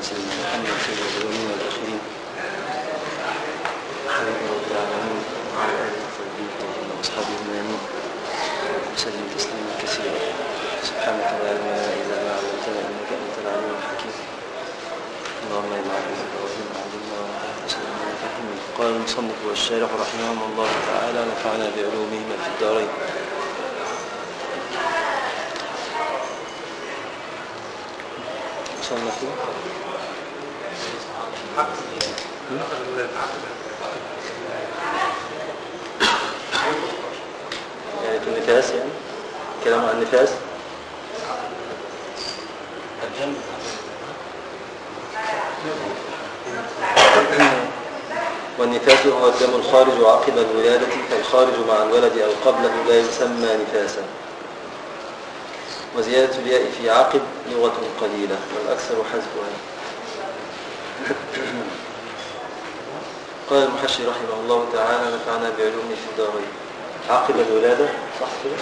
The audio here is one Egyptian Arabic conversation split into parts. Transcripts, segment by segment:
سيدنا محمد سيد الأولين والآخرين حبيب رب العالمين وعلى آله وصحبه الطاهرين وأصحابه الميامين وسلم تسليما كثيرا سبحانك لا علم لنا إلا ما علمتنا إنك أنت العليم الحكيم اللهم إنا نعوذ بك علمنا وأنت سلمنا فهمنا قال المصنف والشارح رحمهم الله تعالى نفعنا بعلومهما في الدارين وصلنا فيه يعني في النفاس يعني كلام عن النفاس والنفاس هو الدم الخارج عقب الولادة فالخارج مع الولد أو قبله لا يسمى نفاسا وزيادة الياء في عقب لغة قليلة والأكثر حذفها قال المحشي رحمه الله تعالى نفعنا بعلومه في الدارين عقب الولادة صح كده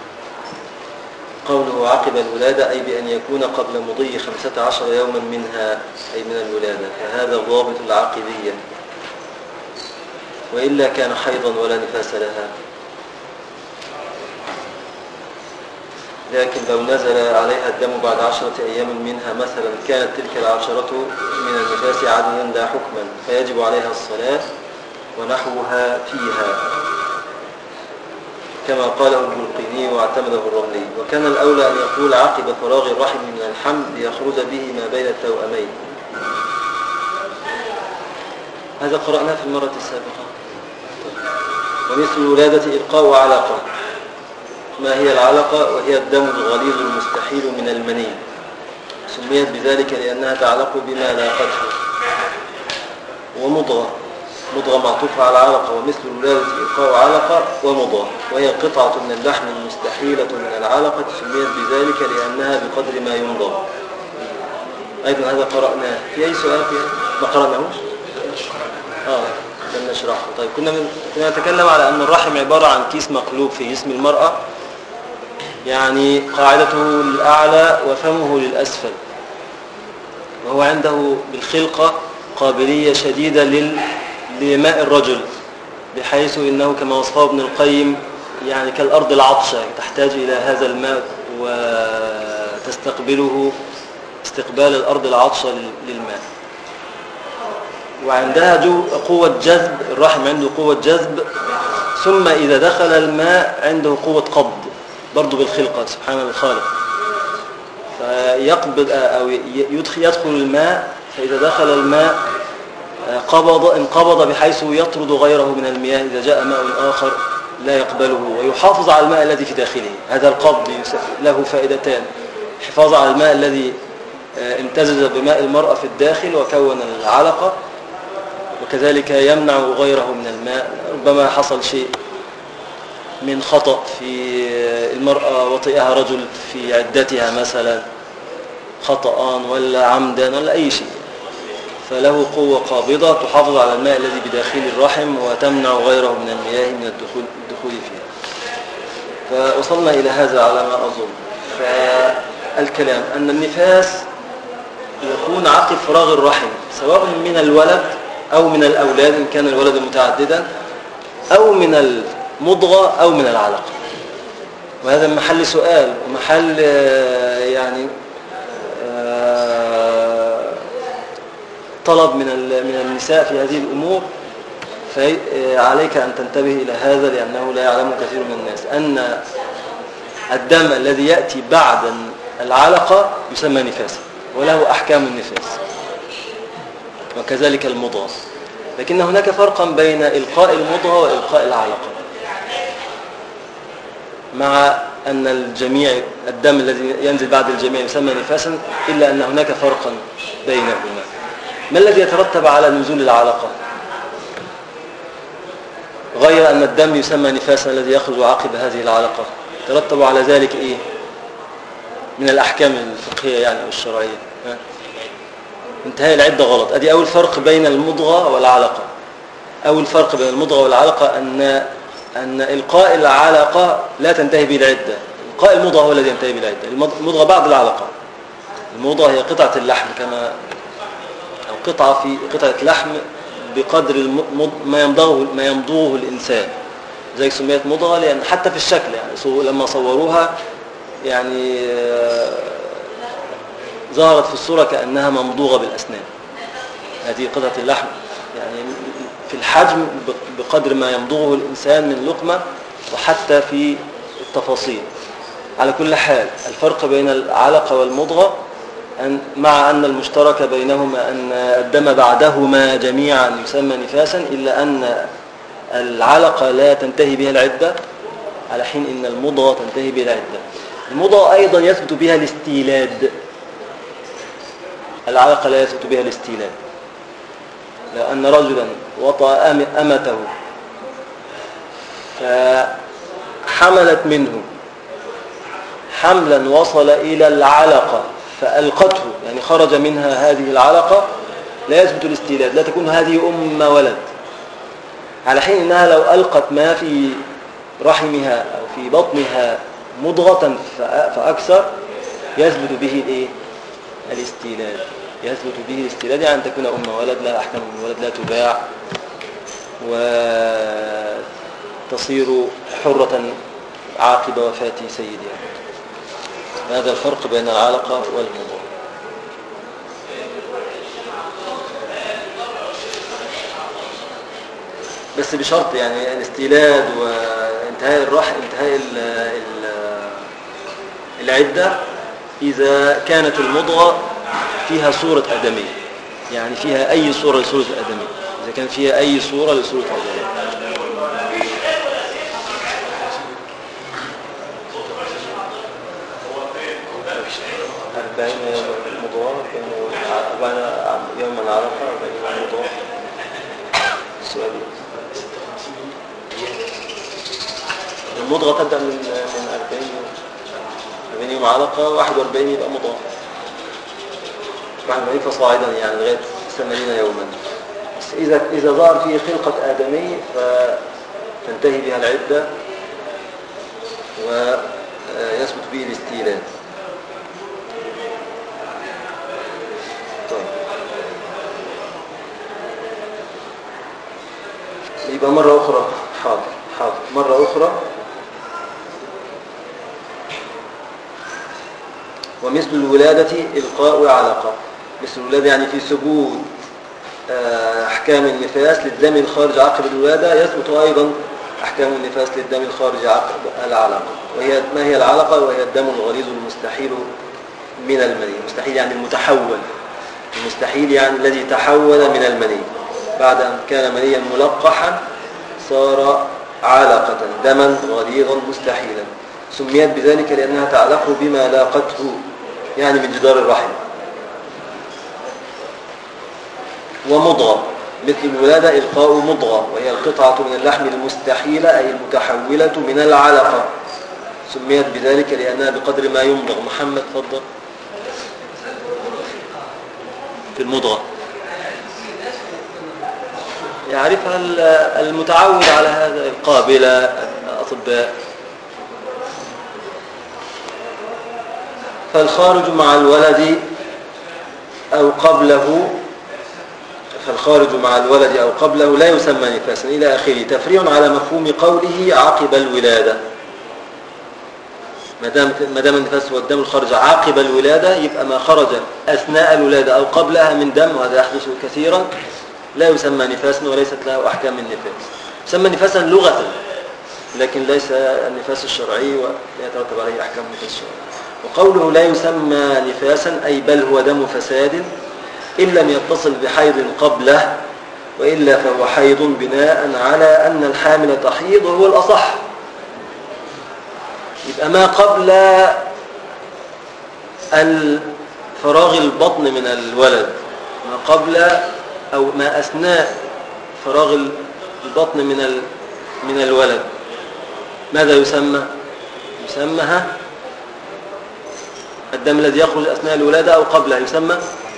قوله عقب الولادة أي بأن يكون قبل مضي خمسة عشر يوما منها أي من الولادة فهذا ضابط العاقبية وإلا كان حيضا ولا نفاس لها لكن لو نزل عليها الدم بعد عشرة أيام منها مثلا كانت تلك العشرة من النفاس عددا لا حكما فيجب عليها الصلاة ونحوها فيها كما قاله البلقيني واعتمده الرملي وكان الأولى أن يقول عقب فراغ الرحم من الحمل ليخرج به ما بين التوأمين هذا قرأناه في المرة السابقة ومثل الولادة إلقاء علقة ما هي العلقة وهي الدم الغليظ المستحيل من المني سميت بذلك لأنها تعلق بما لاقته ومضغة مضغة معطوفة على علقة ومثل الولادة إلقاء علقة ومضغة وهي قطعة من اللحم المستحيلة من العلقة سميت بذلك لأنها بقدر ما يمضغ أيضا هذا قرأناه في أي سؤال فيها ما قرأناهوش آه لم نشرحه طيب كنا من... كنا نتكلم على أن الرحم عبارة عن كيس مقلوب في جسم المرأة يعني قاعدته للأعلى وفمه للأسفل وهو عنده بالخلقة قابلية شديدة لل... لماء الرجل بحيث إنه كما وصفه ابن القيم يعني كالأرض العطشة تحتاج إلى هذا الماء وتستقبله استقبال الأرض العطشة للماء وعندها جو قوة جذب الرحم عنده قوة جذب ثم إذا دخل الماء عنده قوة قبض برضو بالخلقة سبحان الخالق فيقبض أو يدخل, يدخل الماء فإذا دخل الماء قبض انقبض بحيث يطرد غيره من المياه إذا جاء ماء آخر لا يقبله ويحافظ على الماء الذي في داخله هذا القبض له فائدتان حفاظ على الماء الذي امتزج بماء المرأة في الداخل وكون العلقة وكذلك يمنع غيره من الماء ربما حصل شيء من خطأ في المرأة وطئها رجل في عدتها مثلا خطأ ولا عمدا ولا أي شيء فله قوة قابضة تحافظ على الماء الذي بداخل الرحم وتمنع غيره من المياه من الدخول, الدخول فيها فوصلنا إلى هذا على ما أظن فالكلام أن النفاس يكون عقب فراغ الرحم سواء من الولد أو من الأولاد إن كان الولد متعددا أو من المضغة أو من العلقة وهذا محل سؤال ومحل يعني طلب من من النساء في هذه الأمور فعليك أن تنتبه إلى هذا لأنه لا يعلم كثير من الناس أن الدم الذي يأتي بعد العلقة يسمى نفاسا وله أحكام النفاس وكذلك المضغة لكن هناك فرقا بين إلقاء المضغة وإلقاء العلقة مع أن الجميع الدم الذي ينزل بعد الجميع يسمى نفاسا إلا أن هناك فرقا بينهما ما الذي يترتب على نزول العلقة غير أن الدم يسمى نفاسا الذي يخرج عقب هذه العلقة ترتب على ذلك إيه من الأحكام الفقهية يعني أو الشرعية ها؟ انتهاء العدة غلط أدي أول فرق بين المضغة والعلقة أول فرق بين المضغة والعلقة أن أن إلقاء العلقة لا تنتهي به العدة إلقاء المضغة هو الذي ينتهي به العدة المضغة بعد العلقة المضغة هي قطعة اللحم كما قطعة في قطعة لحم بقدر الم- ما يمضغه ما يمضغه الإنسان زي سميت مضغة لأن حتى في الشكل يعني صو- لما صوروها يعني آه، ظهرت في الصورة كأنها ممضوغة بالأسنان هذه قطعة اللحم يعني في الحجم بقدر ما يمضغه الإنسان من لقمة وحتى في التفاصيل على كل حال الفرق بين العلقة والمضغة أن مع أن المشترك بينهما أن الدم بعدهما جميعا يسمى نفاسا إلا أن العلقة لا تنتهي بها العدة على حين أن المضغة تنتهي بها العدة المضغة أيضا يثبت بها الاستيلاد العلقة لا يثبت بها الاستيلاد لو أن رجلا وطأ أم- أمته فحملت منه حملا وصل إلى العلقة فألقته يعني خرج منها هذه العلقة لا يثبت الاستيلاد لا تكون هذه أم ولد على حين أنها لو ألقت ما في رحمها أو في بطنها مضغة فأ- فأكثر يثبت به الإيه؟ الاستيلاد يثبت به الاستيلاد يعني أن تكون أم ولد لا أحكام أم ولد لا تباع وتصير حرة عاقب وفاة سيدها هذا الفرق بين العلقة والمضغة بس بشرط يعني الاستيلاد وانتهاء الرحم انتهاء ال ال العدة إذا كانت المضغة فيها صورة آدمية يعني فيها أي صورة لصورة آدمية إذا كان فيها أي صورة لصورة آدمية أربعين مضغة أربعين يوما علقة أربعين يوما مضغة السؤال المضغة تبدأ من من 40 يوم 40 يوم علقة 41 يبقى مضغة 41 فصاعدا يعني لغاية 80 يوما بس إذا إذا ظهر فيه خلقة آدمي فتنتهي بها العدة ويثبت به الاستيلاد طيب يبقى مرة أخرى حاضر حاضر مرة أخرى ومثل الولادة إلقاء علقة مثل الولادة يعني في ثبوت آه، أحكام النفاس للدم الخارج عقب الولادة يثبت أيضا أحكام النفاس للدم الخارج عقب العلقة وهي ما هي العلقة وهي الدم الغليظ المستحيل من المني المستحيل يعني المتحول المستحيل يعني الذي تحول من المني بعد أن كان منيا ملقحا صار علقة دما غليظا مستحيلا سميت بذلك لأنها تعلق بما لاقته يعني من جدار الرحم ومضغة مثل الولادة إلقاء مضغة وهي القطعة من اللحم المستحيلة أي المتحولة من العلقة سميت بذلك لأنها بقدر ما يمضغ محمد تفضل في المضغة يعرفها المتعود على هذا القابلة الأطباء فالخارج مع الولد أو قبله فالخارج مع الولد أو قبله لا يسمى نفاسا إلى آخره تفريع على مفهوم قوله عقب الولادة ما دام ما دام النفاس هو الدم الخارج عقب الولادة يبقى ما خرج أثناء الولادة أو قبلها من دم وهذا يحدث كثيرا لا يسمى نفاسا وليست له أحكام النفاس يسمى نفاسا لغة لكن ليس النفاس الشرعي ولا يترتب عليه أحكام النفاس الشرعي وقوله لا يسمى نفاسا أي بل هو دم فساد إن لم يتصل بحيض قبله وإلا فهو حيض بناء على أن الحامل تحيض وهو الأصح يبقى ما قبل فراغ البطن من الولد ما قبل أو ما أثناء فراغ البطن من من الولد ماذا يسمى يسمى ها الدم الذي يخرج أثناء الولادة أو قبلها يسمى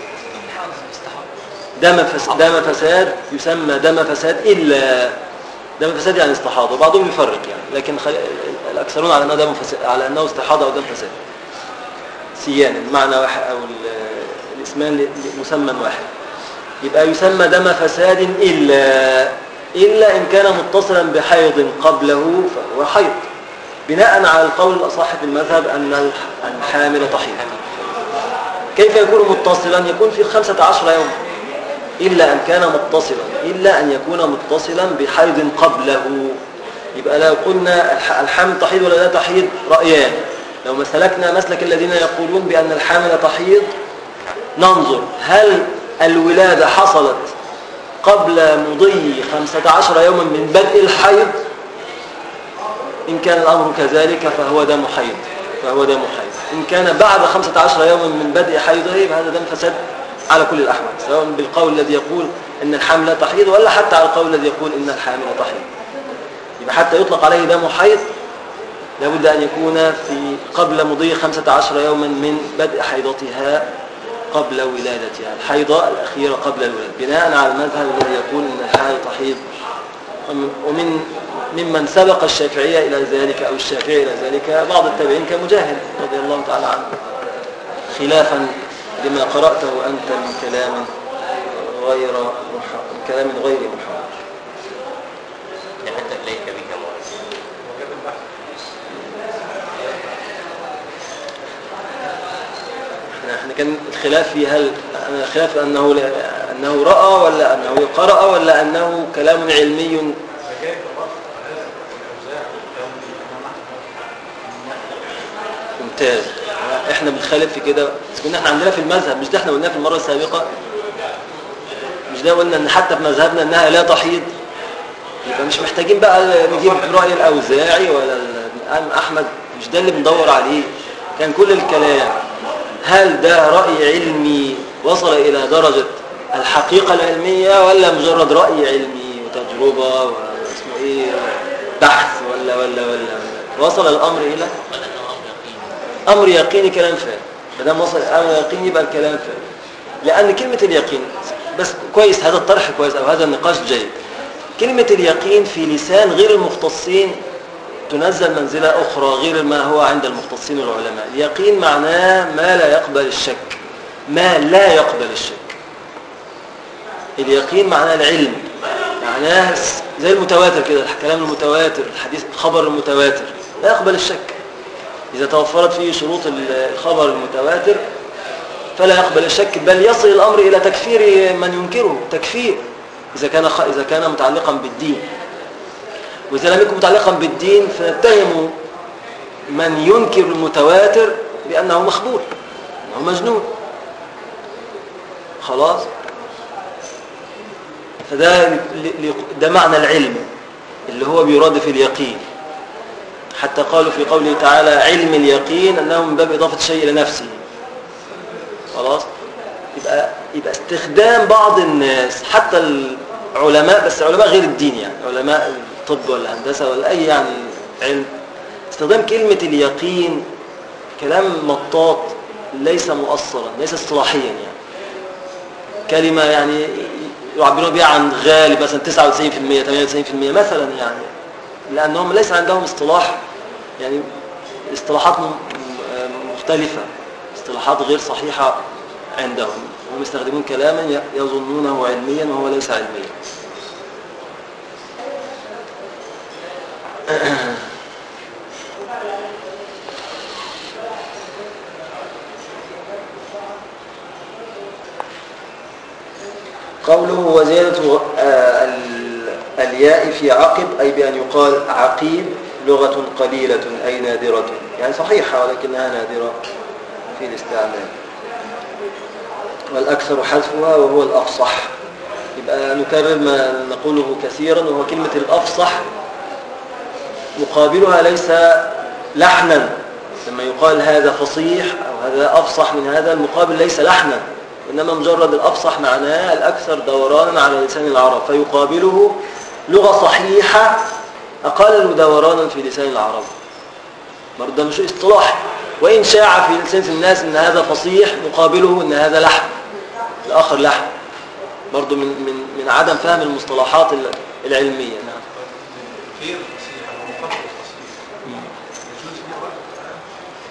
دم فساد, دم فساد يسمى دم فساد إلا دم فساد يعني استحاضة وبعضهم يفرق يعني لكن خل... الأكثرون على أنه دم فساد على أنه استحاضة أو دم فساد سيان المعنى واحد أو الاسمان مسمى واحد يبقى يسمى دم فساد إلا إلا إن كان متصلا بحيض قبله فهو حيض بناء على القول الأصح في المذهب أن الحامل تحيض كيف يكون متصلا يكون في خمسة عشر يوم إلا أن كان متصلا إلا أن يكون متصلا بحيض قبله يبقى لو قلنا الحمل تحيض ولا لا تحيض رأيان لو مسلكنا مسلك الذين يقولون بأن الحامل تحيض ننظر هل الولادة حصلت قبل مضي خمسة عشر يوما من بدء الحيض إن كان الأمر كذلك فهو دم حيض فهو دم حيض إن كان بعد خمسة عشر يوما من بدء حيضه فهذا دم فسد على كل الأحوال سواء بالقول الذي يقول أن الحمل تحيض ولا حتى على القول الذي يقول أن الحامل تحيض يبقى حتى يطلق عليه دم حيض لابد أن يكون في قبل مضي خمسة عشر يوما من بدء حيضتها قبل ولادتها الحيضة الأخيرة قبل الولادة بناء على المذهب الذي يقول أن الحائض تحيض ومن ممن سبق الشافعية إلى ذلك أو الشافعي إلى ذلك بعض التابعين كمجاهد رضي الله تعالى عنه خلافا لما قرأته أنت من كلام غير من كلام غير محمد حتى إليك بك احنا كان الخلاف في هل الخلاف انه انه راى ولا انه قرأ ولا انه كلام علمي ممتاز احنا بنخالف في كده كنا احنا عندنا في المذهب مش ده احنا قلناه في المره السابقه مش ده قلنا ان حتى في مذهبنا انها لا تحيض يبقى مش محتاجين بقى نجيب راي الاوزاعي ولا الامام احمد مش ده اللي بندور عليه كان كل الكلام هل ده راي علمي وصل الى درجه الحقيقه العلميه ولا مجرد راي علمي وتجربه واسمه ايه بحث ولا ولا ولا, ولا. وصل الامر الى امر يقيني كلام فارغ ما دام وصل امر يقيني يبقى الكلام فارغ لان كلمه اليقين بس كويس هذا الطرح كويس او هذا النقاش جيد كلمه اليقين في لسان غير المختصين تنزل منزله اخرى غير ما هو عند المختصين العلماء اليقين معناه ما لا يقبل الشك ما لا يقبل الشك اليقين معناه العلم معناه زي المتواتر كده الكلام المتواتر الحديث الخبر المتواتر لا يقبل الشك إذا توفرت فيه شروط الخبر المتواتر فلا يقبل الشك بل يصل الأمر إلى تكفير من ينكره تكفير إذا كان إذا كان متعلقا بالدين وإذا لم يكن متعلقا بالدين فنتهم من ينكر المتواتر بأنه مخبول أنه مجنون خلاص فده ده معنى العلم اللي هو بيراد في اليقين حتى قالوا في قوله تعالى علم اليقين أنه من باب إضافة الشيء إلى نفسه خلاص يبقى, يبقى استخدام بعض الناس حتى العلماء بس علماء غير الدين يعني علماء الطب ولا الهندسة ولا أي يعني علم استخدام كلمة اليقين كلام مطاط ليس مؤصلا ليس اصطلاحيا يعني كلمة يعني يعبرون بها عن غالب مثلا 99% 98% مثلا يعني لأنهم ليس عندهم اصطلاح يعني اصطلاحات مختلفة اصطلاحات غير صحيحة عندهم هم يستخدمون كلاما يظنونه علميا وهو ليس علميا قوله وزيادة الياء في عقب أي بأن يقال عقيب لغة قليلة أي نادرة يعني صحيحة ولكنها نادرة في الاستعمال والأكثر حذفها وهو الأفصح يبقى نكرر ما نقوله كثيرا وهو كلمة الأفصح مقابلها ليس لحنا لما يقال هذا فصيح أو هذا أفصح من هذا المقابل ليس لحنا إنما مجرد الأفصح معناه الأكثر دورانا على لسان العرب فيقابله لغة صحيحة أقل دورانا في لسان العرب برضه ده مش اصطلاح وإن شاع في لسان الناس إن هذا فصيح مقابله إن هذا لحن الآخر لحن برضه من من من عدم فهم المصطلحات العلمية نعم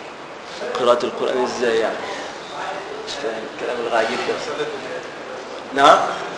قراءة القرآن ازاي يعني مش فاهم الكلام العجيب ده نعم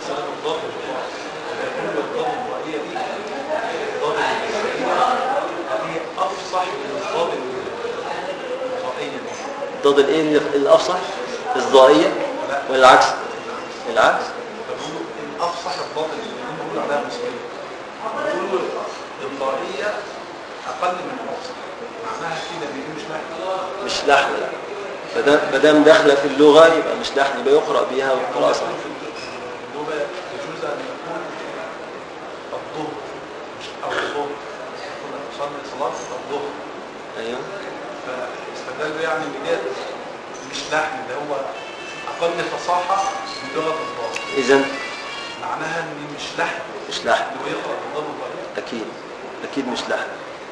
ضد الايه اللي- الافصح الضائيه ولا العكس العكس الافصح الضاد اللي بنقول عليها مصريه بنقول الضائيه اقل من الافصح معناها كده دي مش نحن مش لحن لا مادام- مادام داخله في اللغه يبقى مش لحن يبقى يقرا بيها وقراءه صحيحه اللغه يجوز ان يكون الظهر مش او الظهر كنا نصلي صلاه الظهر ايوه فاستدلوا يعني ان ديت مش لحن ده هو اقل فصاحه من لغه الضاد اذا معناها ان مش لحن مش لحن اللي هو يقرا بالضاد والضاد اكيد اكيد مش لحن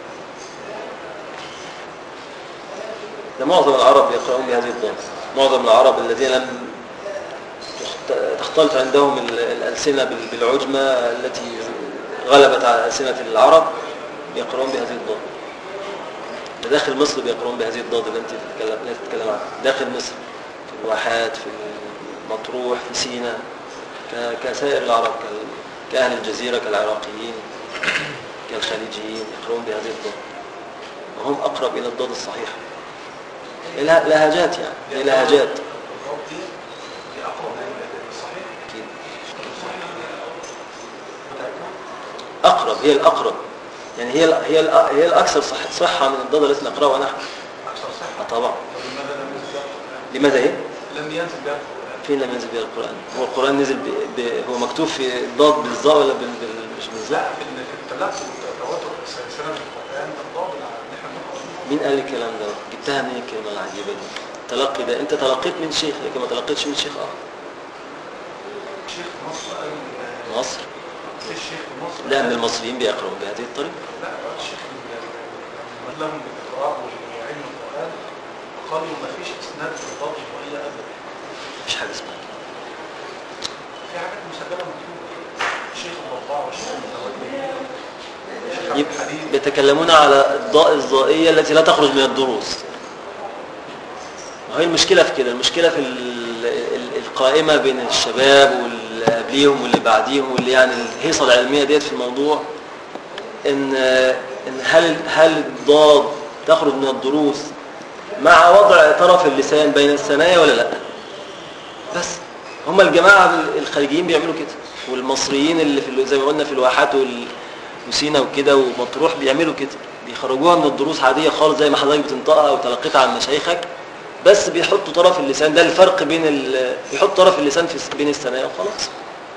ده معظم العرب يقرؤون بهذه الضاد معظم العرب الذين لم تخت- تختلط عندهم ال- الألسنة بال- بالعجمة التي غلبت على ألسنة العرب يقرؤون بهذه الضاد ده داخل مصر بيقرؤون بهذه الضاد اللي انت تتكلم اللي تتكلم عنها داخل مصر في الواحات في المطروح في سيناء ك- كسائر العرب كال- كأهل الجزيرة كالعراقيين كالخليجيين يقرؤون بهذه الضاد وهم أقرب إلى الضاد الصحيح لها- لهجات يعني هي لهجات الضاد دي دي اقرب للصحيح أكيد. الصحيح متاكد أقرب هي الأقرب يعني هي ال- هي ال- هي الأكثر صح صحة من الضاد التي نقرأها نحن اكثر صحه آه طبعا طب لماذا لم ينزل بها القرآن؟ لماذا إيه؟ لم ينزل بها القرآن فين لم ينزل بها القرآن؟ هو القرآن نزل ب... ب... هو مكتوب في الضاد بالظاء ولا بال... بال... مش بالظاء؟ لا في ال- في التلفظ والتواتر السلسله من القرآن الضاد اللي احنا بنقرأ مين قال الكلام ده؟ جبتها منين الكلمة العجيبة دي؟ التلقي ده أنت تلقيت من شيخ لكن ما تلقيتش من شيخ آخر شيخ مصر قال مصر في الشيخ في مصر لا من المصريين بيقرؤون بهذه الطريقة لا الشيخ من لهم بالقراءة وعلم القرآن قالوا ما فيش اسناد في الضاد وهي ابدا مفيش حاجة اسمها كده. في حاجات مسجله مكتوبه الشيخ الضباع والشيخ المتوكل الشيخ عبد يبقى الحليم بيتكلمون على الضاء الضائية التي لا تخرج من الدروس وهي المشكلة في كده المشكلة في ال- ال- القائمة بين الشباب واللي قبليهم واللي بعديهم واللي يعني الهيصة العلمية ديت في الموضوع ان ان هل هل الضاد تخرج من الدروس مع وضع طرف اللسان بين الثنايا ولا لا بس هم الجماعة الخارجيين بيعملوا كده والمصريين اللي في ال- زي ما قلنا في الواحات وال- وسينا وكده ومطروح بيعملوا كده بيخرجوها من الدروس عادية خالص زي ما حضرتك بتنطقها او تلقيتها عن مشايخك بس بيحطوا طرف اللسان ده الفرق بين ال... بيحط طرف اللسان في بين الثنايا وخلاص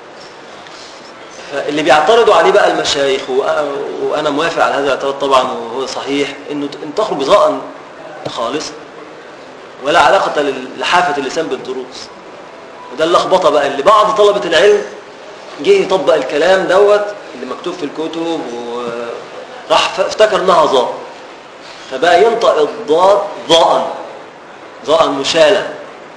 فاللي بيعترضوا عليه بقى المشايخ وأ- وانا موافق على هذا الاعتراض طبعا وهو صحيح انه ت- ان تخرج ضاء خالصا ولا علاقة لل- لحافة اللسان بالدروس وده اللخبطة بقى اللي بعض طلبة العلم جه يطبق الكلام دوت اللي مكتوب في الكتب وراح ف- افتكر انها ضاء فبقى ينطق الضاد ضاء ضاء مشالة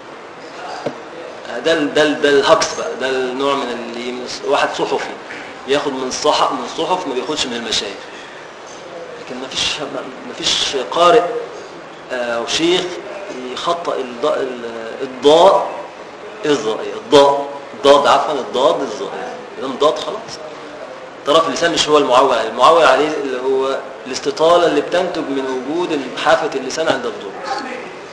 ده ال- ده ال- ده الهكس بقى ده النوع من اللي من الص- واحد صحفي بياخد من الصحف من الصحف ما بياخدش من المشايخ لكن ما فيش ما فيش قارئ آه، او شيخ يخطئ الضاء ال- الضاء الضائية الضاء الضاد عفوا الضاد الضائية اذا ضاد خلاص طرف اللسان مش هو المعول عليه المعول عليه اللي هو الاستطالة اللي بتنتج من وجود حافة اللسان عند الدروس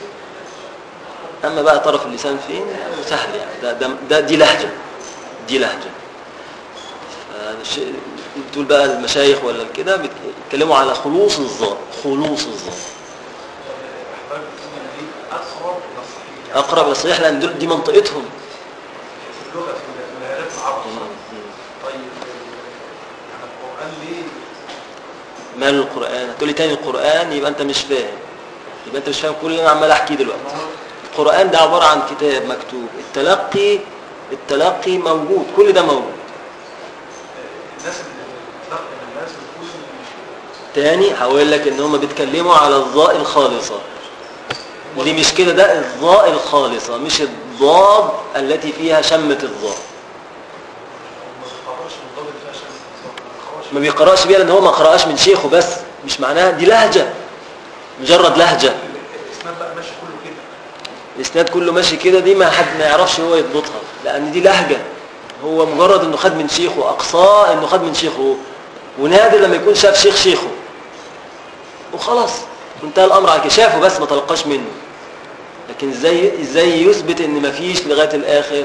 اما بقى طرف اللسان فين سهل يعني ده, ده, ده دي لهجة دي لهجة فالش- تقول بقى المشايخ ولا كده بيتكلموا على خلوص الظاء خلوص الظاء احباب بتقول ان دي اقرب للصحيح يعني اقرب للصحيح لان دول- دي منطقتهم في اللغه في الهيئات العرب طيب يعني القران ليه مال القرآن هتقولي تاني القرآن يبقى انت مش فاهم يبقى انت مش فاهم كل اللي انا عمال احكيه دلوقتي القرآن ده عبارة عن كتاب مكتوب التلقي التلقي موجود كل ده موجود الناس اللي بتلقي من الناس بتقول تاني هقول لك ان هم بيتكلموا على الضاء الخالصة اللي مش كده ده الضاء الخالصة مش الضاد التي فيها شمة الضاء ما بيقراش بالضبط فيها عشان ما بيقراش ما بيقرأش بيها لان هو ما قرأش من شيخه بس مش معناها دي لهجة مجرد لهجة الاسناد بقى ماشي كله كده الاسناد كله ماشي كده دي ما حد ما يعرفش هو يضبطها لان دي لهجة هو مجرد انه خد من شيخه اقصاه انه خد من شيخه ونادر لما يكون شاف شيخ شيخه وخلاص انتهى الامر على كده شافه بس ما تلقاش منه لكن ازاي ازاي يثبت ان مفيش لغايه الاخر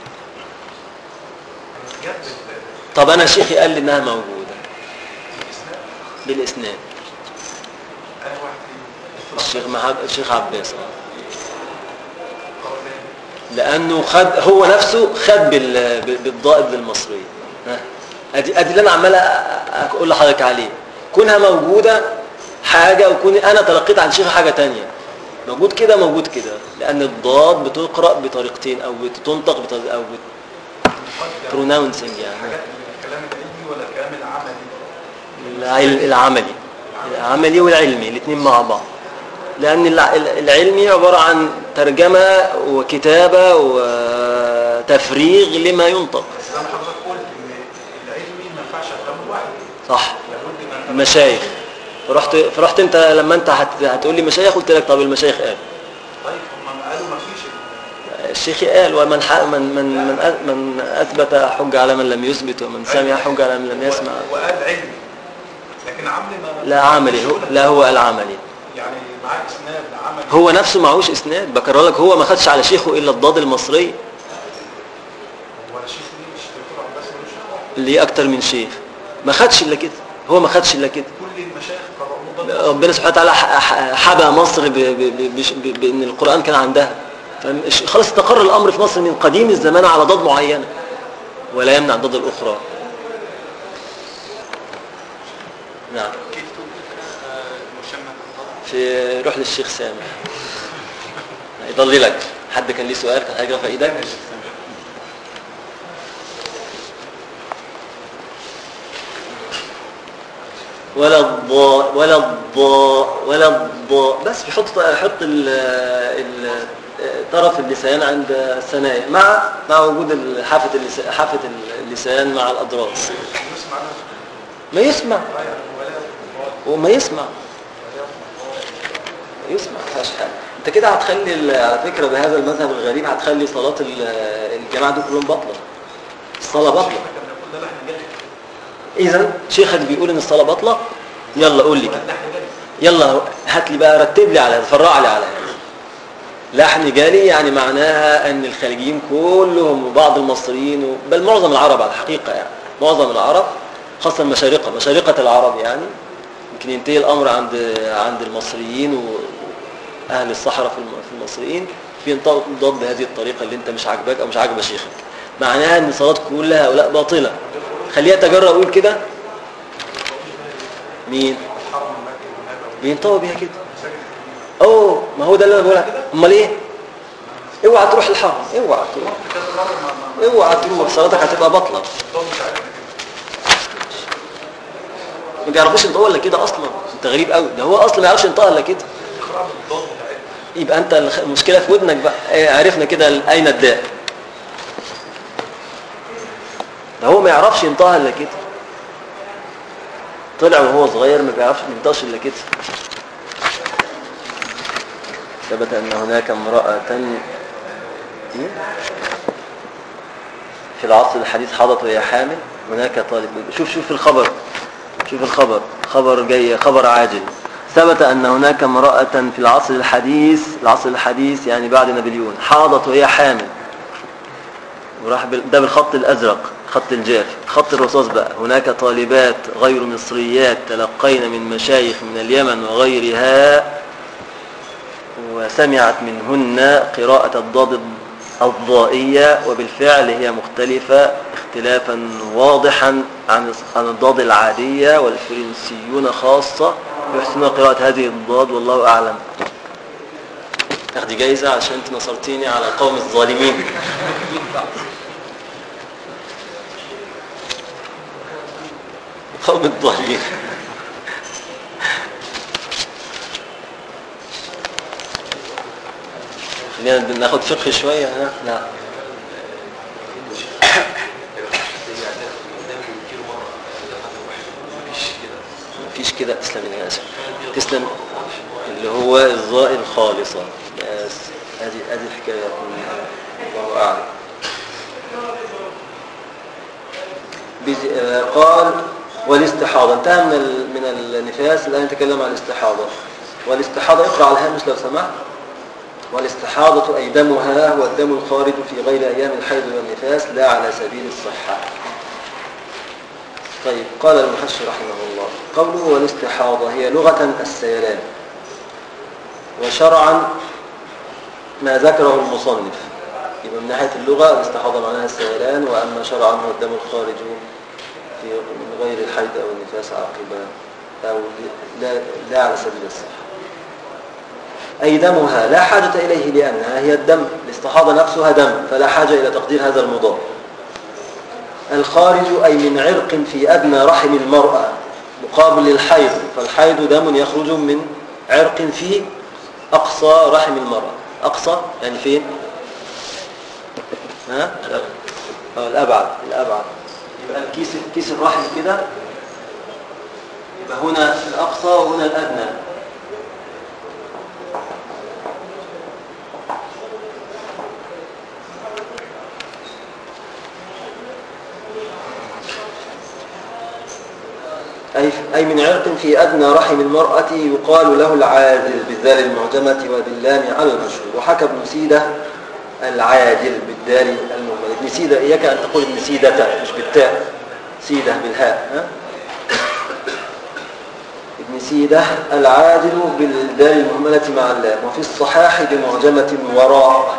جت بال- طب انا شيخي قال لي انها موجوده بالاسناد بالاسناد انا واحد فيهم الشيخ محمد الشيخ عباس آه. قولان لانه خد هو نفسه خد بال- بال- بالضائب للمصريه ها ادي ادي اللي انا عمال أ- اقول لحضرتك عليه كونها موجوده حاجه وكون انا تلقيت عن شيخ حاجه تانية موجود كده موجود كده لان الضاد بتقرا بطريقتين او بتنطق بطريقة او مقدم بروناونسنج يعني حاجات من الكلام العلمي ولا الكلام العملي العل- العملي العملي والعلمي الاثنين مع بعض لأن الع- العلمي عبارة عن ترجمة وكتابة وتفريغ لما ينطق بس زي ما حضرتك قلت ان العلمي ما ينفعش افهمه لوحده صح لابد ان أنا- المشايخ فرحت فرحت انت لما انت هت... هتقول لي مشايخ قلت لك طب المشايخ قال طيب هم قالوا ما فيش ال- الشيخ قال ومن ح... من من من أ- من اثبت حجه على من لم يثبت ومن سمع حجه على من لم يسمع وقال علمي لكن عملي ما لا عملي هو لا هو العملي يعني معاه اسناد عملي هو نفسه معهوش اسناد بكرر لك هو ما خدش على شيخه الا الضاد المصري ولا شيخ ليه مش دكتور عباس ملوش شيخ. ليه اكتر من شيخ ما خدش الا كده هو ما خدش الا كده كل المشايخ قرأوا ضد ربنا سبحانه وتعالى ح- ح- حبى مصر ب- ب- ب- بش- ب- بان القران كان عندها فمش- خلاص استقر الامر في مصر من قديم الزمان على ضاد معينه ولا يمنع ضد الاخرى نعم كيف تقول المشمة في روح للشيخ سامح يضللك حد كان ليه سؤال كان حاجه في ايدك ولا الضاء ولا الضاء ولا الضاء بس بيحط يحط ال ال طرف اللسان عند الثنايا مع مع وجود ال- حافه اللسان حافه اللسان مع الاضراس يسمع له ما يسمع غير ولا وما يسمع يسمع ما فيهاش حاجه انت كده هتخلي ال- على فكره بهذا المذهب الغريب هتخلي صلاه ال- الجماعه دول كلهم بطله الصلاه بطله كان بيقول ده لحن جلي اذا شيخك بيقول ان الصلاه بطله يلا قول لي كده لحن جلي يلا هات لي بقى رتب لي على هذا فرع لي على هذا لحن جالي يعني معناها ان الخليجيين كلهم وبعض المصريين و- بل معظم العرب على الحقيقه يعني معظم العرب خاصه المشارقه مشارقه العرب يعني يمكن ينتهي الامر عند عند المصريين واهل الصحراء في الم- في المصريين بينطقوا ضد بهذه الطريقه اللي انت مش عاجباك او مش عاجبه شيخك معناها ان صلاه كل هؤلاء باطله خليها تجرأ اقول كده مين الحرم المكي والنبوي بينطقوا بيها كده مساجد الكبيرة اوه ما هو ده اللي انا بقولها امال ايه اوعى تروح الحرم اوعى تروح كذا مرة ما ما اوعى تروح صلاتك هتبقى بطله الضوء بتاعتنا كده ما بيعرفوش ينطقوا الا كده اصلا انت غريب قوي ده هو اصلا ما يعرفش ينطقها الا كده تقرأ بالضوء بتاعتنا يبقى انت الخ- المشكله في ودنك بقى إيه، عرفنا كده ال- اين الداء ده هو ما يعرفش ينطقها الا كده طلع وهو صغير ما بيعرفش ما ينطقش الا كده ثبت ان هناك امراه إيه؟ في العصر الحديث حضت وهي حامل هناك طالب شوف شوف الخبر شوف الخبر خبر جاي خبر عاجل ثبت أن هناك امرأة في العصر الحديث العصر الحديث يعني بعد نابليون حاضت وهي حامل وراح بال- ده بالخط الأزرق خط الجاف خط الرصاص بقى هناك طالبات غير مصريات تلقين من مشايخ من اليمن وغيرها وسمعت منهن قراءة الضاد الضائية وبالفعل هي مختلفة اختلافا واضحا عن عن الضاد العادية والفرنسيون خاصة يحسنون قراءة هذه الضاد والله أعلم أخدي جايزة عشان أنت نصرتيني على قوم الظالمين قوم الظالمين خلينا ناخد فقه شوية ها؟ نعم مفيش كده تسلم يا ناس تسلم اللي هو الظاء الخالصة بس هذه هذه الحكاية الله أعلم بز- آه، قال والاستحاضة انتهى من ال- من النفاس الآن نتكلم عن الاستحاضة والاستحاضة اقرأ على الهامش لو سمحت والاستحاضة أي دمها هو الدم الخارج في غير أيام الحيض والنفاس لا على سبيل الصحة طيب قال المحشي رحمه الله قوله والاستحاضة هي لغة السيلان وشرعا ما ذكره المصنف يبقى من ناحية اللغة الاستحاضة معناها السيلان وأما شرعا هو الدم الخارج في من غير الحيض أو النفاس عقب أو لا, لا على سبيل الصحة أي دمها لا حاجة إليه لأنها هي الدم الاستحاضة نفسها دم فلا حاجة إلى تقدير هذا المضاف الخارج أي من عرق في أدنى رحم المرأة مقابل للحيض فالحيض دم يخرج من عرق في أقصى رحم المرأة أقصى يعني فين؟ ها؟ آه، الأبعد الأبعد يبقى الكيس كيس الرحم كده يبقى هنا الأقصى وهنا الأدنى أي أي من عرق في أدنى رحم المرأة يقال له العادل بالذال المعجمة وباللام على المشهور وحكى ابن سيدة العادل بالدال المهملة ابن سيدة إياك أن تقول ابن سيدة مش بالتاء سيدة بالهاء ها؟ ابن سيدة العادل بالدال المهملة مع اللام وفي الصحاح بمعجمة وراء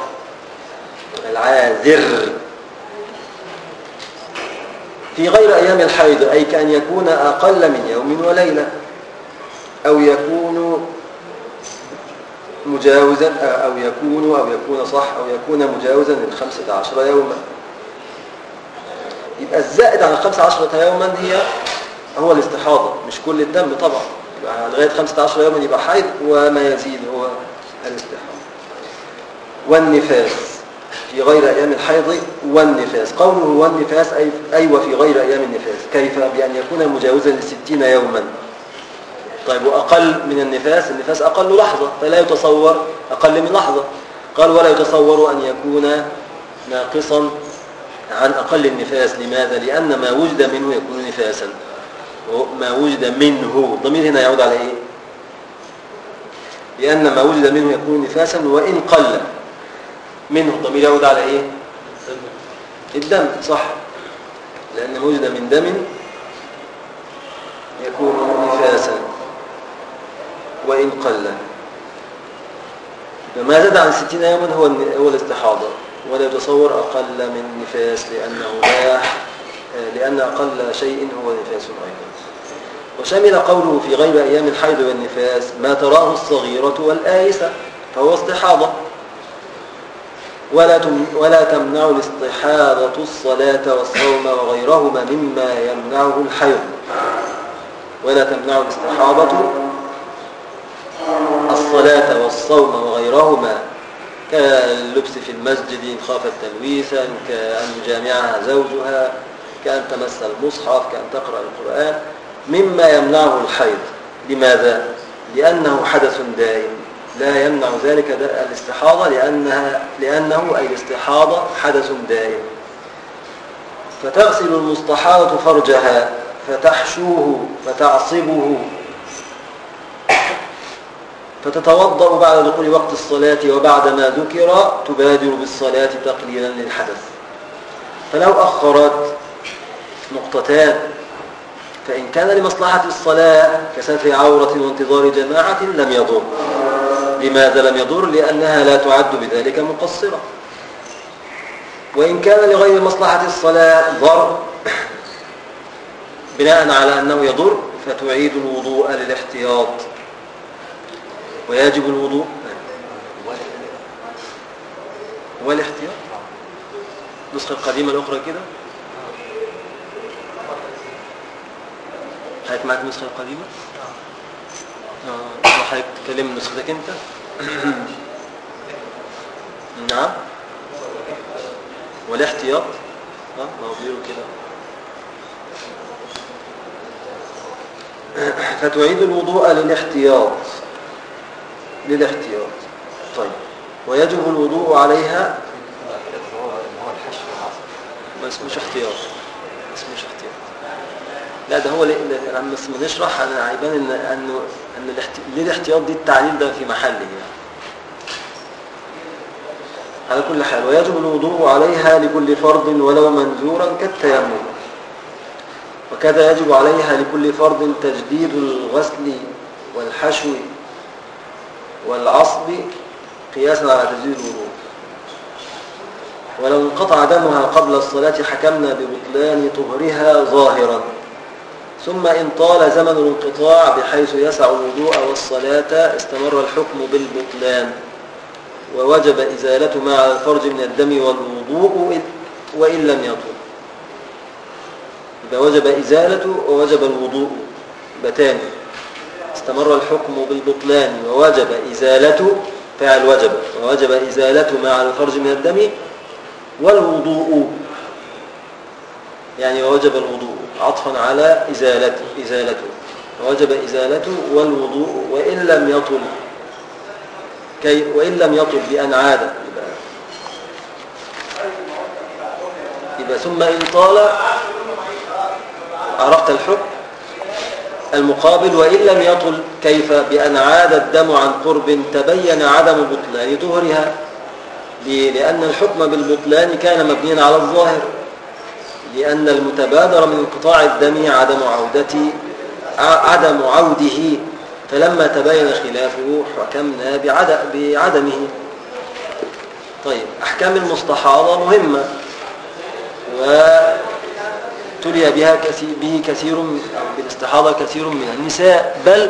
العاذر في غير أيام الحيض أي كأن يكون أقل من يوم وليلة أو يكون مجاوزا أو يكون أو يكون صح أو يكون مجاوزا للخمسة عشر يوما يبقى الزائد عن الخمسة عشرة يوما هي هو الاستحاضة مش كل الدم طبعا يبقى لغاية خمسة عشر يوما يبقى حيض وما يزيد هو الاستحاضة والنفاس في غير أيام الحيض والنفاس قوله والنفاس أي, أي وفي غير أيام النفاس كيف بأن يكون مجاوزا لستين يوما طيب وأقل من النفاس النفاس أقل لحظة فلا يتصور أقل من لحظة قال ولا يتصور أن يكون ناقصا عن أقل النفاس لماذا؟ لأن ما وجد منه يكون نفاسا ما وجد منه الضمير هنا يعود على إيه؟ لأن ما وجد منه يكون نفاسا وإن قل منه الضمير يعود على ايه الدم صح لان ما وجد من دم يكون نفاسا وان قل فما زاد عن ستين يوما هو هو الاستحاضه ولا يتصور اقل من نفاس لانه لا لان اقل شيء هو نفاس ايضا وشمل قوله في غير ايام الحيض والنفاس ما تراه الصغيره والآيسه فهو استحاضه ولا تم ولا تمنع الاستحاضة الصلاة والصوم وغيرهما مما يمنعه الحيض ولا تمنع الاستحاضة الصلاة والصوم وغيرهما كاللبس في المسجد إن خافت تلويثا كأن يجامعها زوجها كأن تمس المصحف كأن تقرأ القرآن مما يمنعه الحيض لماذا؟ لأنه حدث دائم لا يمنع ذلك الاستحاضة لأنها لأنه أي الاستحاضة حدث دائم فتغسل المستحاضة فرجها فتحشوه فتعصبه فتتوضأ بعد دخول وقت الصلاة وبعد ما ذكر تبادر بالصلاة تقليلا للحدث فلو أخرت نقطتان فإن كان لمصلحة الصلاة كستر عورة وانتظار جماعة لم يضر لماذا لم يضر لأنها لا تعد بذلك مقصرة وإن كان لغير مصلحة الصلاة ضر بناء على أنه يضر فتعيد الوضوء للاحتياط ويجب الوضوء والاحتياط النسخة القديمة الأخرى كده حضرتك معاك النسخة القديمة؟ اه حضرتك تكلم نسختك انت؟ نعم والاحتياط اه ما هو بيقولوا كده فتعيد الوضوء للاحتياط للاحتياط طيب ويجب الوضوء عليها ما اسموش احتياط اسمه مش احتياط لا ده هو ليه ليه- لما بس ما نشرح انا هيبان ان انه ان الاحتي... ليه الاحتياط دي التعليل ده في محله يعني على كل حال ويجب الوضوء عليها لكل فرض ولو منذورا كالتيمم وكذا يجب عليها لكل فرض تجديد الغسل والحشو والعصب قياسا على تجديد الوضوء ولو انقطع دمها قبل الصلاة حكمنا ببطلان طهرها ظاهرا ثم إن طال زمن الانقطاع بحيث يسع الوضوء والصلاة استمر الحكم بالبطلان ووجب إزالة ما على الفرج من الدم والوضوء إذ- وإن لم يطل يبقى وجب إزالته ووجب الوضوء بتان استمر الحكم بالبطلان ووجب إزالته فعل وجب ووجب إزالة ما على الفرج من الدم والوضوء يعني ووجب الوضوء عطفا على إزالته إزالته ووجب إزالته والوضوء وإن لم يطل كي وإن لم يطل بأن عاد يبقى, يبقى ثم إن طال عرفت الحكم المقابل وإن لم يطل كيف بأن عاد الدم عن قرب تبين عدم بطلان طهرها ليه؟ لأن الحكم بالبطلان كان مبنيا على الظاهر لأن المتبادر من انقطاع الدم عدم عودته ع- عدم عوده فلما تبين خلافه حكمنا بعد- بعدمه طيب أحكام المستحاضة مهمة وتلي بها كثير به كثير من- أو بالاستحاضة كثير من النساء بل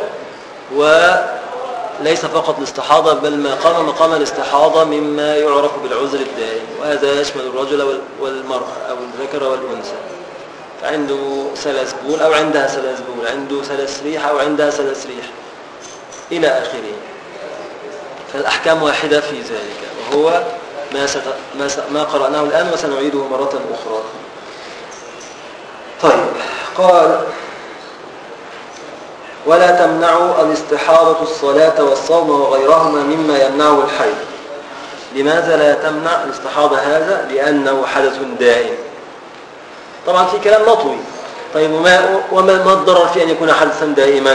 وليس فقط الاستحاضة بل ما قام مقام الاستحاضة مما يعرف بالعذر الدائم وهذا يشمل الرجل وال- والمرأة أو الذكر والأنثى فعنده سلس بول أو عندها سلس بول عنده سلس ريح أو عندها سلس ريح إلى آخره فالأحكام واحدة في ذلك وهو ما, ست... ما, س... ما قرأناه الآن وسنعيده مرة أخرى طيب قال ولا تمنع الاستحاضة الصلاة والصوم وغيرهما مما يمنعه الحيض لماذا لا تمنع الاستحاضة هذا لأنه حدث دائم طبعا في كلام مطوي طيب وما, وما ما الضرر في أن يكون حدثا دائما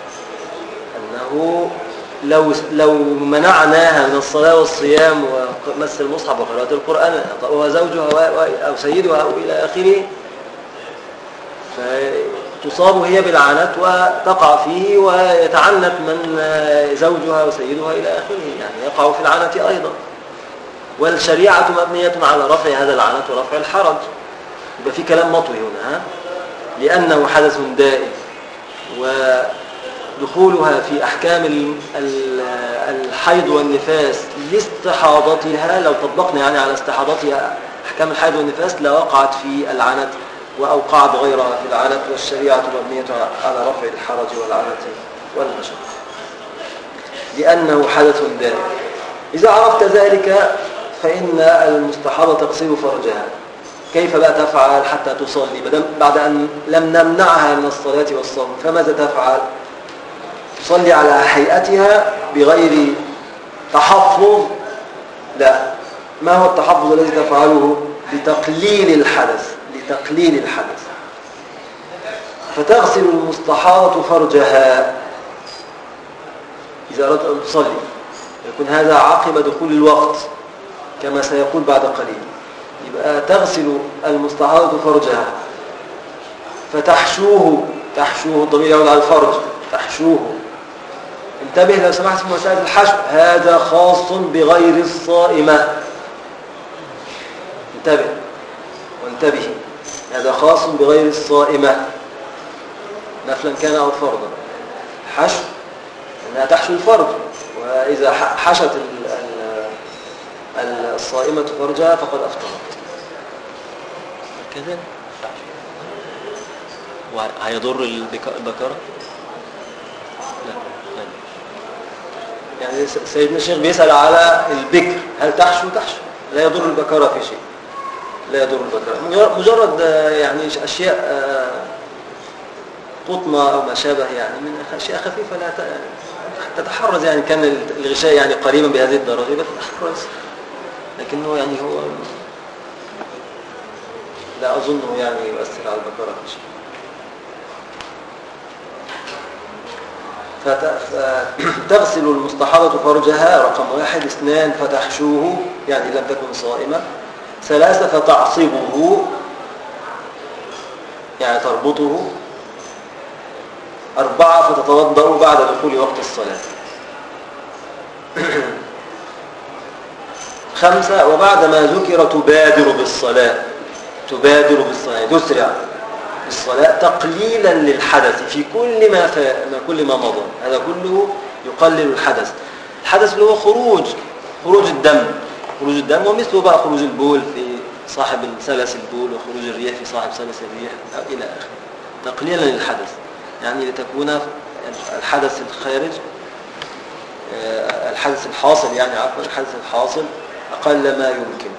أنه لو لو منعناها من الصلاة والصيام ومس المصحف وقراءة القرآن وزوجها و- و- أو سيدها أو إلى آخره فتصاب هي بالعنت وتقع فيه ويتعنت من زوجها وسيدها إلى آخره يعني يقع في العنت أيضا والشريعة مبنية على رفع هذا العنت ورفع الحرج يبقى في كلام مطوي هنا ها؟ لأنه حدث دائم ودخولها في أحكام ال- ال- الحيض والنفاس لاستحاضتها لو طبقنا يعني على استحاضتها أحكام الحيض والنفاس لوقعت في العنت وأوقعت غيرها في العنت والشريعة مبنية على رفع الحرج والعنت والمشقة لأنه حدث دائم إذا عرفت ذلك فإن المستحاضة تقصير فرجها كيف بقى تفعل حتى تصلي بدل- بعد أن لم نمنعها من الصلاة والصوم فماذا تفعل تصلي على هيئتها بغير تحفظ لا ما هو التحفظ الذي تفعله لتقليل الحدث لتقليل الحدث فتغسل المستحاضة فرجها إذا أردت أن تصلي يكون هذا عقب دخول الوقت كما سيقول بعد قليل يبقى تغسل المستحاضة فرجها فتحشوه تحشوه الضمير يعود على الفرج تحشوه انتبه لو سمحت في مسألة الحشو هذا خاص بغير الصائمة انتبه وانتبه هذا خاص بغير الصائمة نفلا كان أو فرضا حشو أنها تحشو الفرج وإذا ح- حشت ال- ال- ال- الصائمة فرجها فقد أفطرت كذا وهيضر البك- البكرة لا لا. يعني س- سيدنا الشيخ بيسأل على البكر هل تحشو تحشو لا يضر البكرة في شيء لا يضر البكرة مجرد- مجرد آه، يعني أشياء آه، قطنة أو ما شابه يعني من أشياء خفيفة لا ت- تتحرز يعني كان الغشاء يعني قريبا بهذه الدرجة يبقى تتحرز لكنه يعني هو لا أظنه يعني يؤثر على البكرة في شيء فت- فتغسل المستحاضة فرجها رقم واحد اثنان فتحشوه يعني لم تكن صائمة ثلاثة فتعصبه يعني تربطه أربعة فتتوضأ بعد دخول وقت الصلاة خمسة وبعد ما ذكر تبادر بالصلاة تبادر بالصلاة تسرع بالصلاة تقليلا للحدث في كل ما, ف... ما كل ما مضى هذا كله يقلل الحدث الحدث اللي هو خروج خروج الدم خروج الدم ومثله بقى خروج البول في صاحب سلس البول وخروج الريح في صاحب سلس الريح أو إلى آخره تقليلا للحدث يعني لتكون الحدث الخارج آه، الحدث الحاصل يعني عفوا الحدث الحاصل أقل ما يمكن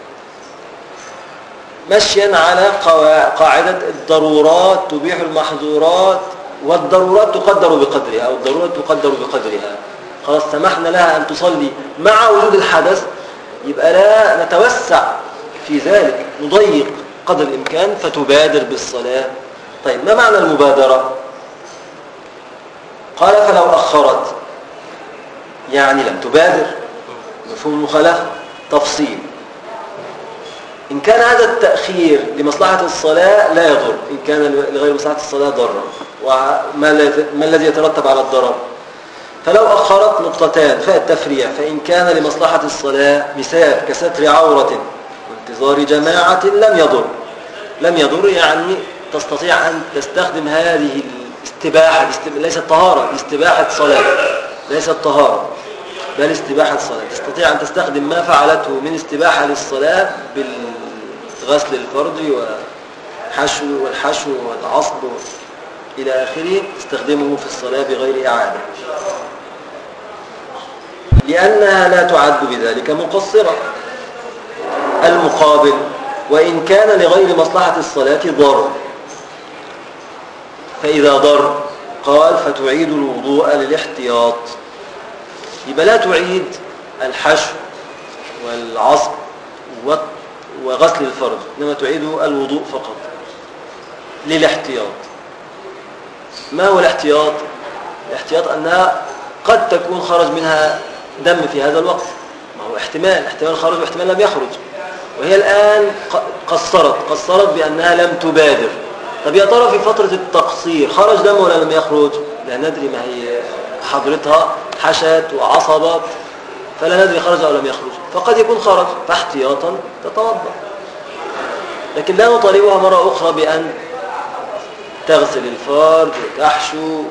مشيا على قوا- قاعدة الضرورات تبيح المحظورات والضرورات تقدر بقدرها أو الضرورات تقدر بقدرها خلاص سمحنا لها أن تصلي مع وجود الحدث يبقى لا نتوسع في ذلك نضيق قدر الإمكان فتبادر بالصلاة طيب ما معنى المبادرة قال فلو أخرت يعني لم تبادر مفهوم المخالفة تفصيل إن كان هذا التأخير لمصلحة الصلاة لا يضر إن كان لغير مصلحة الصلاة ضرا وما الذي- ما الذي يترتب على الضرر فلو أخرت نقطتان فالتفريع فإن كان لمصلحة الصلاة مثال كستر عورة وانتظار جماعة لم يضر لم يضر يعني تستطيع أن تستخدم هذه الاستباحة الاست- ليست طهارة استباحة صلاة ليست طهارة بل استباحة صلاة تستطيع أن تستخدم ما فعلته من استباحة للصلاة بالغسل الفرج وحشو والحشو والعصب إلى آخره تستخدمه في الصلاة بغير إعادة لأنها لا تعد بذلك مقصرة المقابل وإن كان لغير مصلحة الصلاة ضر فإذا ضر قال فتعيد الوضوء للاحتياط يبقى لا تعيد الحشو والعصب و- وغسل الفرج إنما تعيد الوضوء فقط للاحتياط ما هو الاحتياط؟ الاحتياط أنها قد تكون خرج منها دم في هذا الوقت ما هو احتمال احتمال خرج واحتمال لم يخرج وهي الآن ق- قصرت قصرت بأنها لم تبادر طب يا ترى في فترة التقصير خرج دم ولا لم يخرج لا ندري ما هي حضرتها حشت وعصبت فلا ندري خرج أو لم يخرج فقد يكون خرج فاحتياطا تتوضا لكن لا نطالبها مرة أخرى بأن تغسل الفرج وتحشو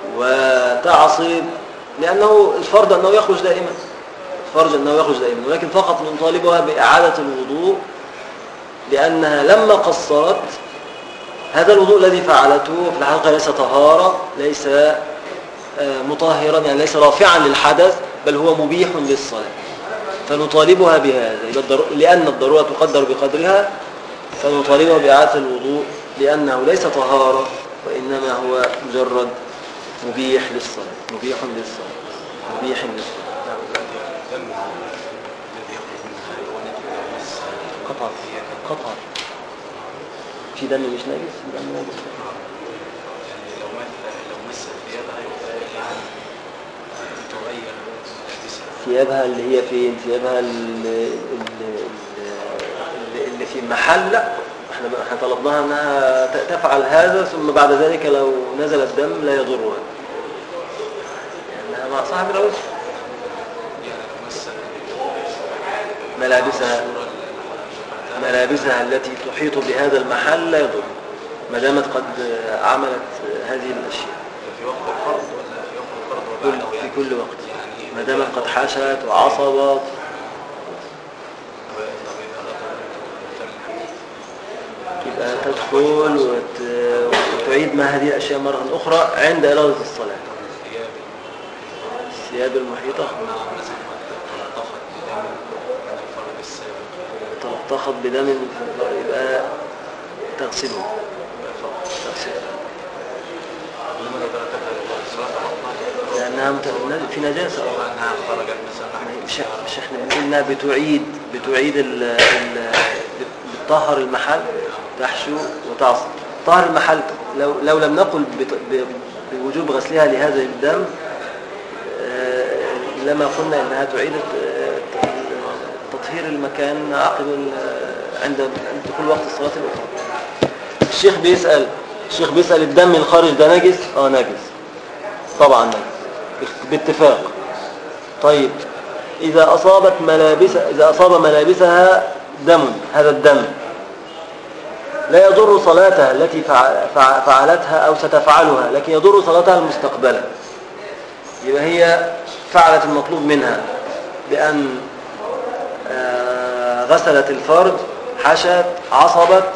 وتعصب لأنه الفرض أنه يخرج دائما الفرج أنه يخرج دائما ولكن فقط نطالبها بإعادة الوضوء لأنها لما قصرت هذا الوضوء الذي فعلته في الحقيقة ليس طهارة ليس آه، مطهرا يعني ليس رافعا للحدث بل هو مبيح للصلاة فنطالبها بهذا يبقى الضر- لأن الضرورة تقدر بقدرها فنطالبها بإعادة الوضوء لأنه ليس طهارة وإنما هو مجرد مبيح للصلاة مبيح للصلاة مبيح للصلاة نعم. الدم الذي يخرج من الخارج ونتيجة بس قطع قطع في دم مش نجس في دم نجس يعني لو مات لو مس ثيابها يبقى يعني تغير ملابسها ثيابها اللي هي فين ثيابها اللي, اللي, اللي في محل لا احنا احنا طلبناها انها ت- تفعل هذا ثم بعد ذلك لو نزل الدم لا يضرها لانها مع صاحب العذر يعني لو مس ملابسها ملابسها التي تحيط بهذا المحل لا يضر ما دامت قد عملت هذه الاشياء في وقت الفرض ولا في وقت الفرض كل وبعده في يعني كل وقت يعني ما دامت قد حشت وعصبت يبقى تدخل وت... وتعيد ما هذه الأشياء مرة أخرى عند إرادة الصلاة الثياب المحيطة تلطخت بدم يبقى تغسله تغسله لأنها مت- في نجاسة مش مش احنا بنقول انها بتعيد بتعيد ال ال بتطهر المحل تحشو وتعصب طهر المحل لو, لو لم نقل بط- ب- بوجوب غسلها لهذا الدم آه، لما قلنا انها تعيد آه، تطهير المكان عقب ال- عند عند دخول وقت الصلاة الأخرى الشيخ بيسأل الشيخ بيسأل الدم الخارج ده نجس اه نجس طبعا نجس باتفاق طيب إذا أصابت ملابس إذا أصاب ملابسها دم هذا الدم لا يضر صلاتها التي فع- فع- فعلتها أو ستفعلها لكن يضر صلاتها المستقبلة يبقى هي فعلت المطلوب منها بأن آه، غسلت الفرج حشت عصبت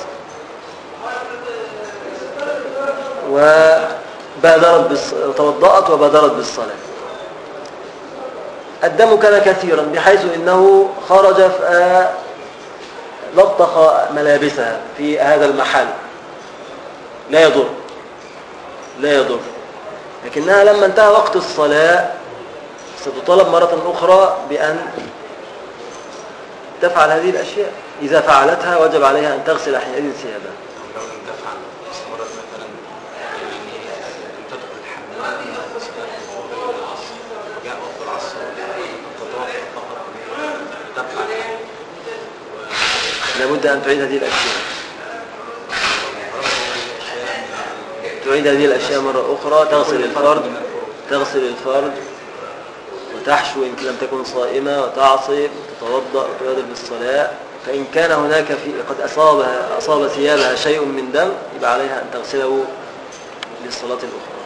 وبادرت بالص... توضأت وبادرت بالصلاة الدم كان كثيرا بحيث انه خرج ف- لطخ ملابسها في هذا المحل لا يضر لا يضر لكنها لما انتهى وقت الصلاة ستطالب مرة أخرى بأن تفعل هذه الأشياء إذا فعلتها وجب عليها أن تغسل حينئذ ثيابها لو لم تفعل استمرت مثلا يعني لم تدخل الحمام صلاة الظهر إلى العصر وجاء وقت العصر تتوقف فقط تبقى الحمام لابد أن تعيد هذه الأشياء تعيد هذه الأشياء مرة أخرى تغسل الفرد تغسل الفرد وتحشو إن لم تكن صائمة وتعصب وتتوضأ وتبادر بالصلاة فإن كان هناك في قد أصابها أصاب ثيابها شيء من دم يبقى عليها أن تغسله للصلاة الأخرى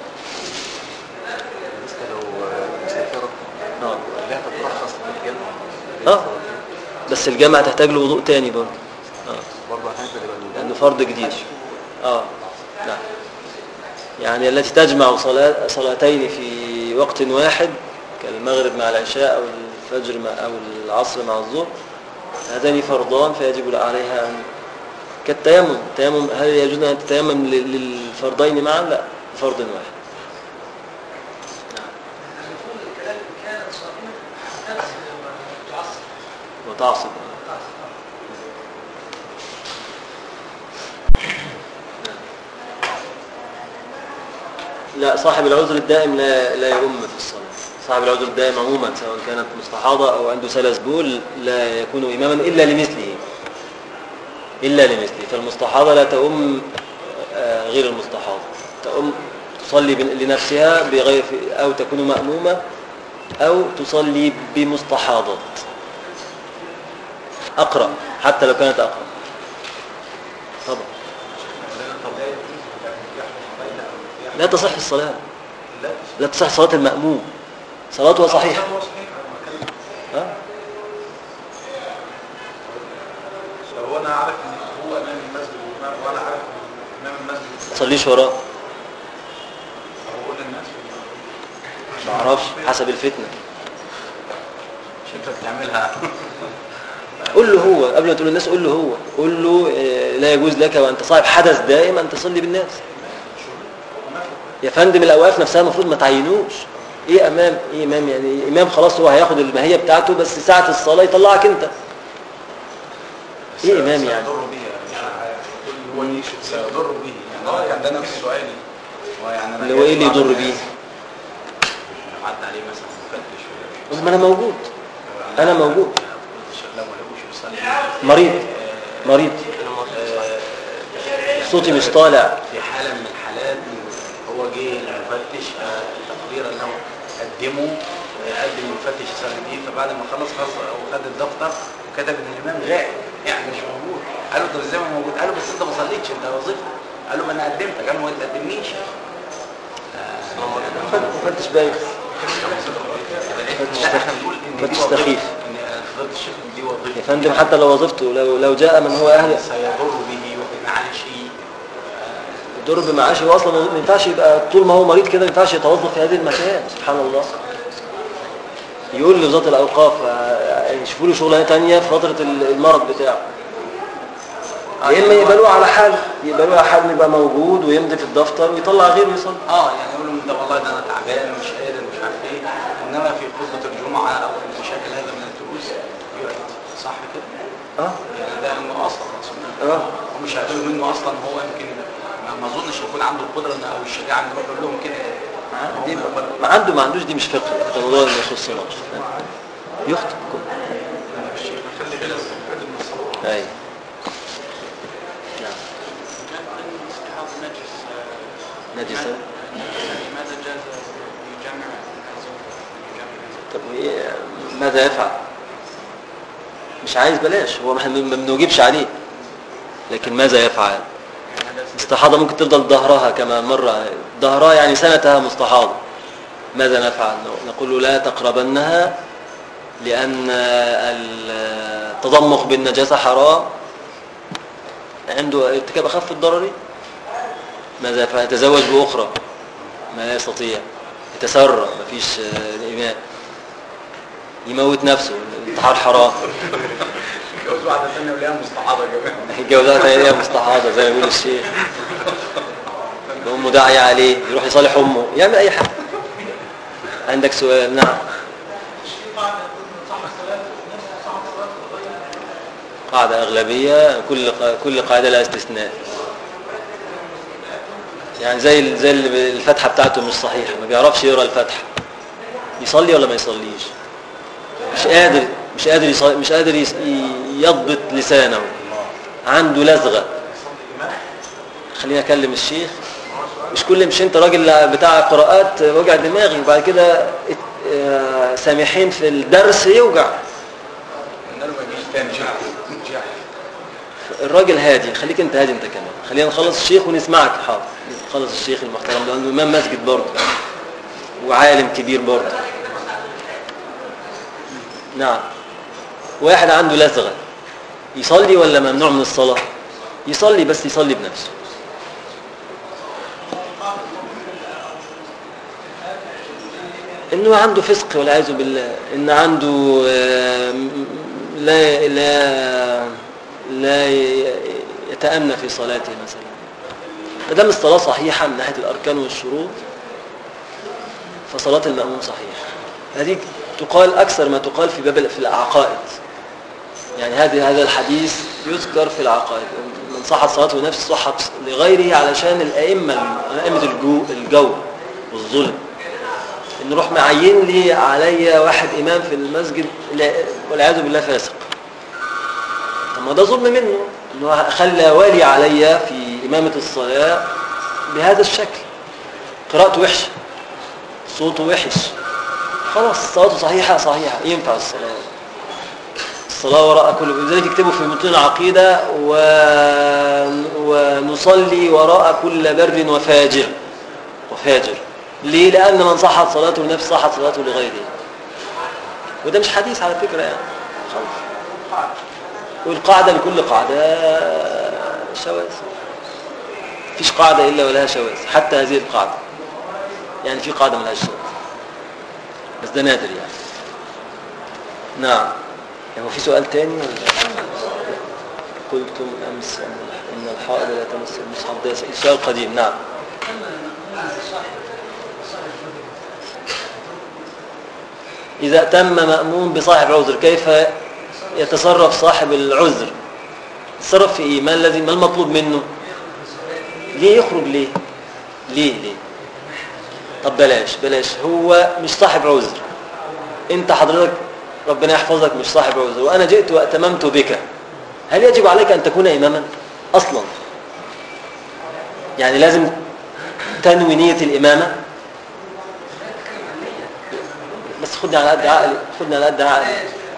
بالنسبة لو مسافرة آه. لا تترخص بالجنة آه. بس الجامعة تحتاج له وضوء تاني برضه آه. برضه هتنزل يبقى الوضوء. لأنه فرض جديد اه نعم يعني التي تجمع صلاة صلاتين في وقت واحد كالمغرب مع العشاء أو الفجر مع أو العصر مع الظهر هذان فرضان فيجب عليها أن كالتيمم التيمم هل يجوز أن تتيمم لل- للفرضين معا؟ لا فرض واحد كانت صائمة تغسل وتعصر وتعصب لا صاحب العذر الدائم لا لا يؤم في الصلاة صاحب العذر الدائم عموما سواء كانت مستحاضة أو عنده سلس بول لا يكون إماما إلا لمثله إلا لمثله فالمستحاضة لا تؤم آه، غير المستحاضة تؤم تصلي بن- لنفسها بغير أو تكون مأمومة أو تصلي بمستحاضات أقرأ حتى لو كانت أقرأ طبعا لا تصح الصلاة لا لا تصح صلاة المأموم صلاته صحيحة هو صحيح أنا بتكلم ها؟ لو انا عارف ان هو امام المسجد وإمام- وانا عارف ان امام المسجد تصليش وراه بقول للناس ما اعرفش حسب الفتنة مش انت بتعملها قول له هو قبل ما تقول للناس قول له هو قول له آه، لا يجوز لك وانت صاحب حدث دائم ان تصلي بالناس يا فندم الاوقاف نفسها المفروض ما تعينوش ايه امام ايه امام يعني امام خلاص هو هياخد الماهيه بتاعته بس ساعه الصلاه يطلعك انت ايه امام يعني سيضر به يعني هو يشهد سيضر به يعني انا كان ده نفس سؤالي هو يعني انا اللي هو ايه اللي يضر بيه عدى عليه مثلا مفتش ولا ما انا موجود أنا موجود. لو ما لقوش يصلي مريض مريض آه، صوتي مش طالع في حالة من الحالات هو جه المفتش آه، تقديرا انه قدمه آه، قدم المفتش يصلي بيه فبعد ما خلص خلاص وخد الدفتر وكتب ان الامام غائب يعني مش موجود قال له طب ازاي ما موجود؟ قال له بس انت ما صليتش انت وظيفتك قال له ما انا قدمتك قال له ما تقدمنيش مفتش بايخ لا احنا بنقول ان دي فتش وظيفة سخيف. ان فضيلة الشيخ دي يا وظيفة فندم حتى لو وظيفته لو لو جاء من هو اهل سيضر به وبمعاشه الدور بمعاشه هو اصلا ما ينفعش يبقى طول ما هو مريض كده ما ينفعش يتوظف في هذه المكان سبحان الله يقول لوزاره الاوقاف آه، يشوفوا له شغلانه ثانيه في فتره المرض بتاعه يا اما يقبلوه على حال يقبلوه على حال يبقى موجود ويمضي في الدفتر ويطلع غيره يصلي اه يعني يقول لهم ده والله ده انا تعبان مش قادر مش عارف ايه انما في خطبه الجمعه او في المشاكل هذا من الدروس يؤدي صح كده؟ اه يعني ده انه اصلا اه هم مش هيقبلوا منه اصلا هو يمكن ما- ما اظنش يكون عنده القدره إن- او الشجاعه انه يروح يقول لهم كده دي هم يقبلوا. ما عنده ما عندوش دي مش فقه ده موضوع ما يخصناش يخطئ الشيخ خلي بالك من الصلاة. ايوه نعم استحاض نجس آه، نجسة لماذا جاز يجمع الزوج يجمع طب وإيه ماذا يفعل مش عايز بلاش هو ما ما بنوجبش عليه لكن ماذا يفعل استحاضة ممكن تفضل ظهرها كما مر ظهرها يعني سنتها مستحاضة ماذا نفعل نقول له لا تقربنها لأن التضمخ بالنجاسة حرام عنده ارتكاب أخف الضررين ماذا يفعل يتزوج بأخرى ما لا يستطيع يتسرع مفيش آه، إيمان يموت نفسه الانتحار حرام جوز واحده ثانيه وليها مستعاضه كمان الجوازات هي مستحاضة زي ما بيقول الشيخ أمه داعية عليه يروح يصالح أمه يعمل أي حاجة عندك سؤال نعم في قاعده يقول من صح الصلاه نفس صح الصلاه وغير قاعدة أغلبية كل كل قاعدة لها استثناء يعني زي ال- زي ال- الفتحة بتاعته مش صحيحة ما بيعرفش يقرأ الفتحة يصلي ولا ما يصليش مش قادر مش قادر يصلي مش قادر يس- ي- يضبط لسانه عنده لزغة خليني أكلم الشيخ مش كل مش انت راجل بتاع قراءات وجع دماغي وبعد كده ات- آه، سامحين في الدرس يوجع قلنا له ما يجيش تاني شيخ مش يحيى. الراجل هادي خليك انت هادي انت كمان خلينا نخلص الشيخ ونسمعك حاضر نخلص الشيخ المحترم ده لانه امام مسجد برضه وعالم كبير برضه نعم واحد عنده لزغه يصلي ولا ممنوع من الصلاه يصلي بس يصلي بنفسه انه عنده فسق والعياذ بالله ان عنده آه، م- لا لا لا ي- يتأنى في صلاته مثلا ما دام الصلاة صحيحة من ناحية الأركان والشروط فصلاة المأموم صحيحة هذه تقال أكثر ما تقال في باب في العقائد يعني هذه هذا الحديث يذكر في العقائد من صحت صلاته نفس صحت لغيره علشان الأئمة أئمة الجو, الجو والظلم ان نروح معين لي عليا واحد امام في المسجد لا- والعياذ بالله فاسق طب ما ده ظلم منه انه خلى والي عليا في امامه الصلاه بهذا الشكل قراءته وحشه صوته وحش خلاص صلاته صحيحه صحيحه ينفع الصلاه الصلاة وراء كل لذلك يكتبوا في متون العقيدة و... ونصلي وراء كل بر وفاجر وفاجر ليه؟ لأن من صحت صلاته لنفسه صحت صلاته لغيره وده مش حديث على فكرة يعني خلاص والقاعدة لكل قاعدة شواذ مفيش قاعدة إلا ولها شواذ حتى هذه القاعدة يعني في قاعدة ملهاش شواذ بس ده نادر يعني نعم يعني هو في سؤال تاني ولا قلتم أمس أن- إن الحائض لا تمس المصحف ده سؤال قديم نعم إذا تم مأموم بصاحب عذر كيف يتصرف صاحب العذر يتصرف في إيه ما الذي ما المطلوب منه ليه يخرج ليه ليه ليه طب بلاش بلاش هو مش صاحب عذر انت حضرتك ربنا يحفظك مش صاحب عذر وانا جئت واتممت بك هل يجب عليك ان تكون اماما اصلا يعني لازم تنوي نية الامامة بس خدني على قد عقلي خدني على قد عقلي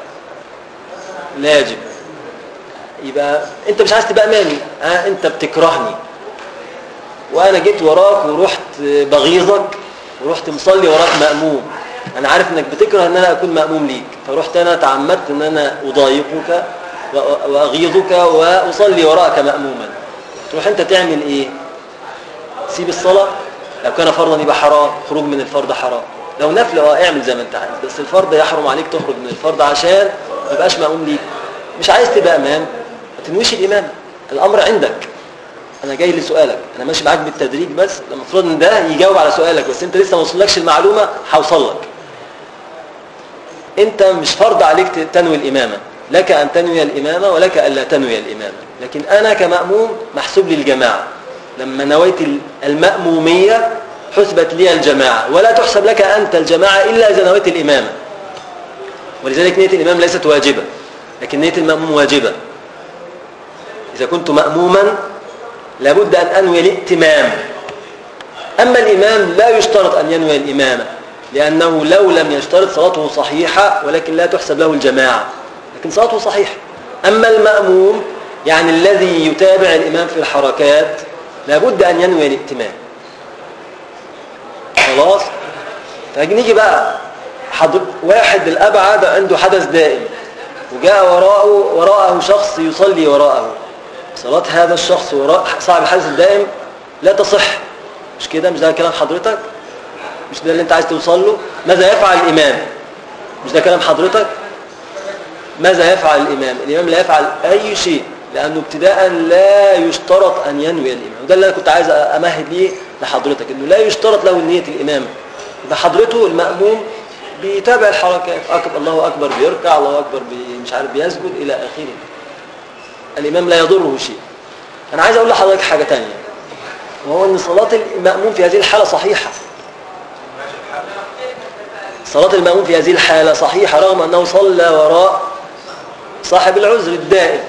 لا يجب يبقى انت مش عايز تبقى امامي ها انت بتكرهني وانا جيت وراك ورحت بغيظك ورحت مصلي وراك مأموم انا عارف انك بتكره ان انا اكون مأموم ليك فرحت انا تعمدت ان انا اضايقك وأ- واغيظك واصلي وراك مأموما تروح انت تعمل ايه سيب الصلاة لو كان فرضا يبقى حرام خروج من الفرض حرام لو نفل اه اعمل زي ما انت عايز بس الفرض يحرم عليك تخرج من الفرض عشان ما يبقاش مأموم ليك مش عايز تبقى امام ما تنويش الامام الامر عندك انا جاي لسؤالك انا ماشي معاك بالتدريج بس المفروض ان ده يجاوب على سؤالك بس انت لسه ما وصلكش المعلومه هوصل لك انت مش فرض عليك تنوي الامامه لك ان تنوي الامامه ولك الا تنوي الامامه لكن أنا كمأموم محسوب لي الجماعة لما نويت ال- المأمومية حسبت لي الجماعة ولا تحسب لك أنت الجماعة إلا إذا نويت الإمامة ولذلك نية الإمام ليست واجبة لكن نية المأموم واجبة إذا كنت مأموما لابد أن أنوي الائتمام أما الإمام لا يشترط أن ينوي الإمامة لأنه لو لم يشترط صلاته صحيحة ولكن لا تحسب له الجماعة لكن صلاته صحيحة أما المأموم يعني الذي يتابع الإمام في الحركات لابد أن ينوي الائتمام خلاص فنيجي بقى حضر واحد الأبعد عنده حدث دائم وجاء وراءه وراءه شخص يصلي وراءه صلاة هذا الشخص وراء صاحب الحدث الدائم لا تصح مش كده مش ده كلام حضرتك مش ده اللي انت عايز توصل له ماذا يفعل الإمام مش ده كلام حضرتك ماذا يفعل الإمام الإمام لا يفعل أي شيء لأنه ابتداء لا يشترط أن ينوي الإمام وده اللي أنا كنت عايز أمهد ليه لحضرتك إنه لا يشترط له نية الإمامة يبقى حضرته المأموم بيتابع الحركات أكبر الله أكبر بيركع الله أكبر بي مش عارف بيسجد إلى آخره الإمام لا يضره شيء أنا عايز أقول لحضرتك حاجة تانية وهو أن صلاة المأموم في هذه الحالة صحيحة صلاة المأموم في هذه الحالة صحيحة رغم أنه صلى وراء صاحب العذر الدائم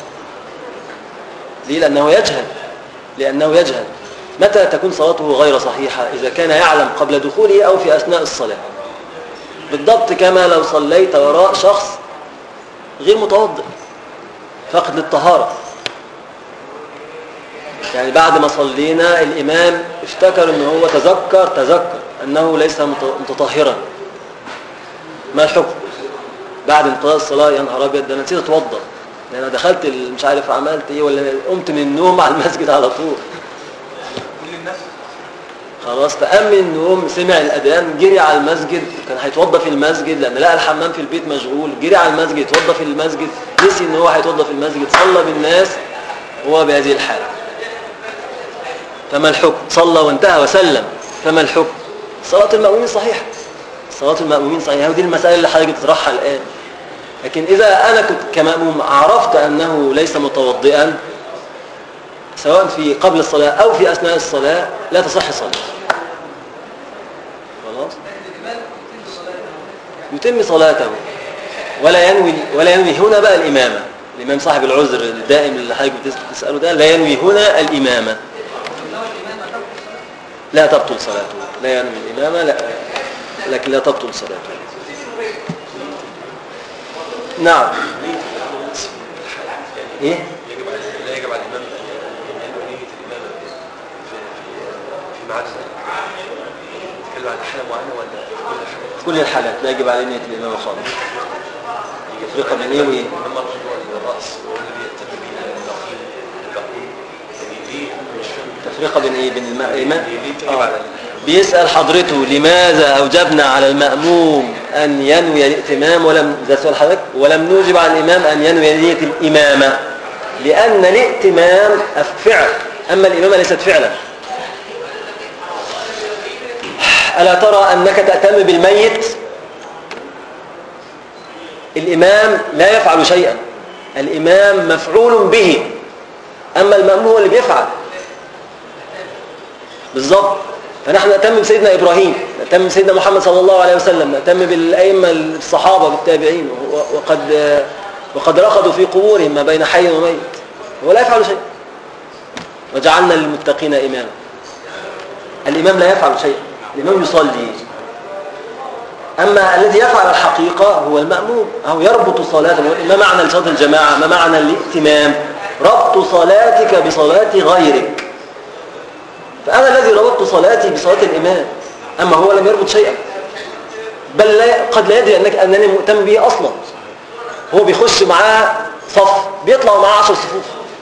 ليه؟ لأنه يجهل لأنه يجهل متى تكون صلاته غير صحيحة إذا كان يعلم قبل دخوله أو في أثناء الصلاة بالضبط كما لو صليت وراء شخص غير متوضئ فقد للطهارة يعني بعد ما صلينا الإمام افتكر أنه هو تذكر تذكر أنه ليس مت- متطهرا ما الحكم بعد انقضاء الصلاة يا نهار أبيض ده أنا نسيت أتوضأ ده أنا دخلت ال- مش عارف عملت إيه ولا قمت من النوم على المسجد على طول كل الناس خلاص فقام من النوم سمع الأذان جري على المسجد كان هيتوضى في المسجد لأن لقى الحمام في البيت مشغول جري على المسجد يتوضى في المسجد نسي إن هو هيتوضى في المسجد صلى بالناس وهو بهذه الحالة فما الحكم صلى وانتهى وسلم فما الحكم صلاة المأمومين صحيحة صلاة المأمومين صحيحة ودي المسألة اللي حضرتك تطرحها الآن لكن إذا أنا كنت كمأموم عرفت أنه ليس متوضئا سواء في قبل الصلاة أو في أثناء الصلاة لا تصح صلاته خلاص يتم صلاته ولا ينوي ولا ينوي هنا بقى الإمامة الإمام صاحب العذر الدائم اللي حضرتك بتسأله ده لا ينوي هنا الإمامة لا تبطل صلاته لا ينوي الإمامة لا لكن لا تبطل صلاته نعم ايه يجب على لا يجب على الامام ان ينوي نيه الامامه في في في ميعاد نتكلم عن حاله معينه ولا في كل كل حاله؟ الحالات لا يجب عليه نية الإمامة خالص تفرقة بين إيه وإيه الامام مرجو الراس هو الذي يتم به الباقين الباقون يعني ليه مش فاهم تفرقة بين إيه بين الم- الإمام ليه ليه تجب آه. على بيسأل حضرته لماذا أوجبنا على المأموم أن ينوي الائتمام ولم ده سؤال حضرتك ولم نوجب على الإمام أن ينوي نية الإمامة لأن الائتمام فعل أما الإمامة ليست فعلا ألا ترى أنك تأتم بالميت الإمام لا يفعل شيئا الإمام مفعول به أما المأموم هو اللي بيفعل بالظبط فنحن نهتم بسيدنا إبراهيم نهتم بسيدنا محمد صلى الله عليه وسلم نهتم بالأئمة الصحابة بالتابعين و- وقد وقد رقدوا في قبورهم ما بين حي وميت هو لا يفعل شيء وجعلنا للمتقين إماما الإمام لا يفعل شيء الإمام يصلي أما الذي يفعل الحقيقة هو المأموم أو يربط صلاته ما معنى صلاة الجماعة ما معنى الائتمام ربط صلاتك بصلاة غيرك فأنا الذي ربطت صلاتي بصلاة الإمام أما هو لم يربط شيئا بل لا قد لا يدري أنك أنني مهتم به أصلا هو بيخش معاه صف بيطلع معاه عشر صفوف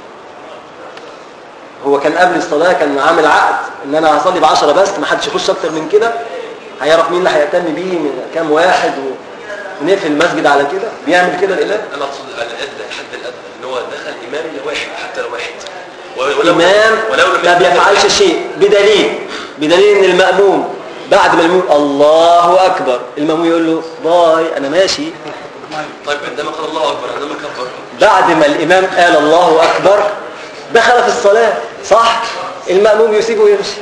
هو كان قبل الصلاة كان عامل عقد ان انا هصلي بعشرة بس ما حدش يخش اكتر من كده هيعرف مين اللي هيهتم بيه من كام واحد و... ونقفل المسجد على كده بيعمل كده الاله انا اقصد على الادنى الحد الادنى ان هو دخل امام لواحد حتى لو واحد ولو امام ولو لم ما يكن- بيفعلش شيء بدليل بدليل ان المأموم بعد ما المأموم الله اكبر المأموم يقول له باي انا ماشي طيب عندما قال الله اكبر عندما كبر بعد ما الإمام قال الله أكبر دخل في الصلاة صح المأموم يسيبه ويمشي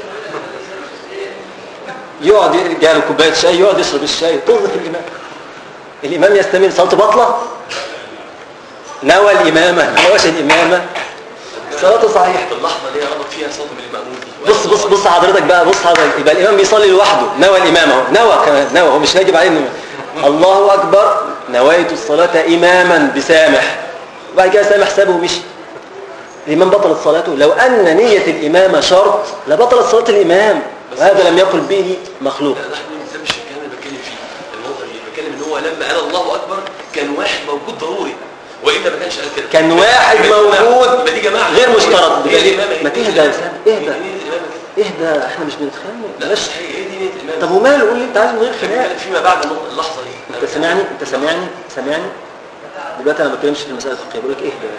يقعد جاله كوبايه شاي يقعد يشرب الشاي توظف الامام الامام يستمر صلاته باطله نوى الامامه ما نواش الامامه صلاته صحيحه في اللحظه اللي هي ربط فيها صوته بالمأمون دي بص بص بص حضرتك بقى بص حضرتك يبقى الامام بيصلي لوحده نوى الامام اهو نوى كمان نوى هو مش واجب عليه انه الله اكبر نويت الصلاه اماما بسامح وبعد كده سامح سابه ومشي الامام بطلت صلاته لو ان نيه الامامه شرط لبطلت صلاه الامام وهذا لم يقل به مخلوق لا لحظه ده مش الكلام اللي بتكلم فيه النقطه دي بتكلم ان هو لما قال الله اكبر كان واحد موجود ضروري والا ما كانش قال كده كان واحد يبقى دي جماعة. موجود يبقى دي جماعه غير مشترط هي الامامه ما تهدى يا سام اهدى هي دي الامامه كده اهدى احنا مش بنتخانق لا بلاش مش هي هي دي نيه الامامه طب وماله قول لي انت عايز من غير خناق بنتكلم فيما بعد النقطة- اللحظه دي انت سامعني انت سامعني سامعني دلوقتي انا ما بتكلمش في المساله الفقهيه بقول لك اهدى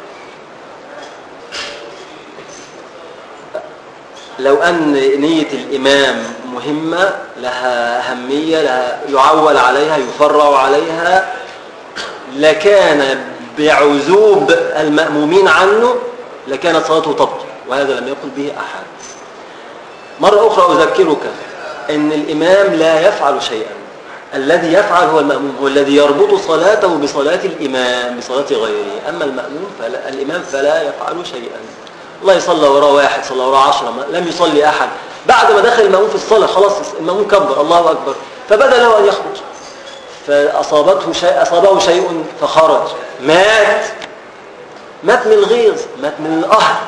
لو ان نيه الامام مهمه لها اهميه لها يعول عليها يفرع عليها لكان بعزوب المأمومين عنه لكانت صلاته تبطل وهذا لم يقل به احد مرة أخرى أذكرك أن الإمام لا يفعل شيئا الذي يفعل هو المأموم هو الذي يربط صلاته بصلاة الإمام بصلاة غيره أما المأموم فلا الإمام فلا يفعل شيئا الله يصلى وراء واحد صلى وراء عشرة ما- لم يصلي أحد بعد ما دخل المأموم في الصلاة خلاص المأموم كبر الله أكبر فبدأ له أن يخرج فأصابته شيء أصابه شيء فخرج مات مات من الغيظ مات من القهر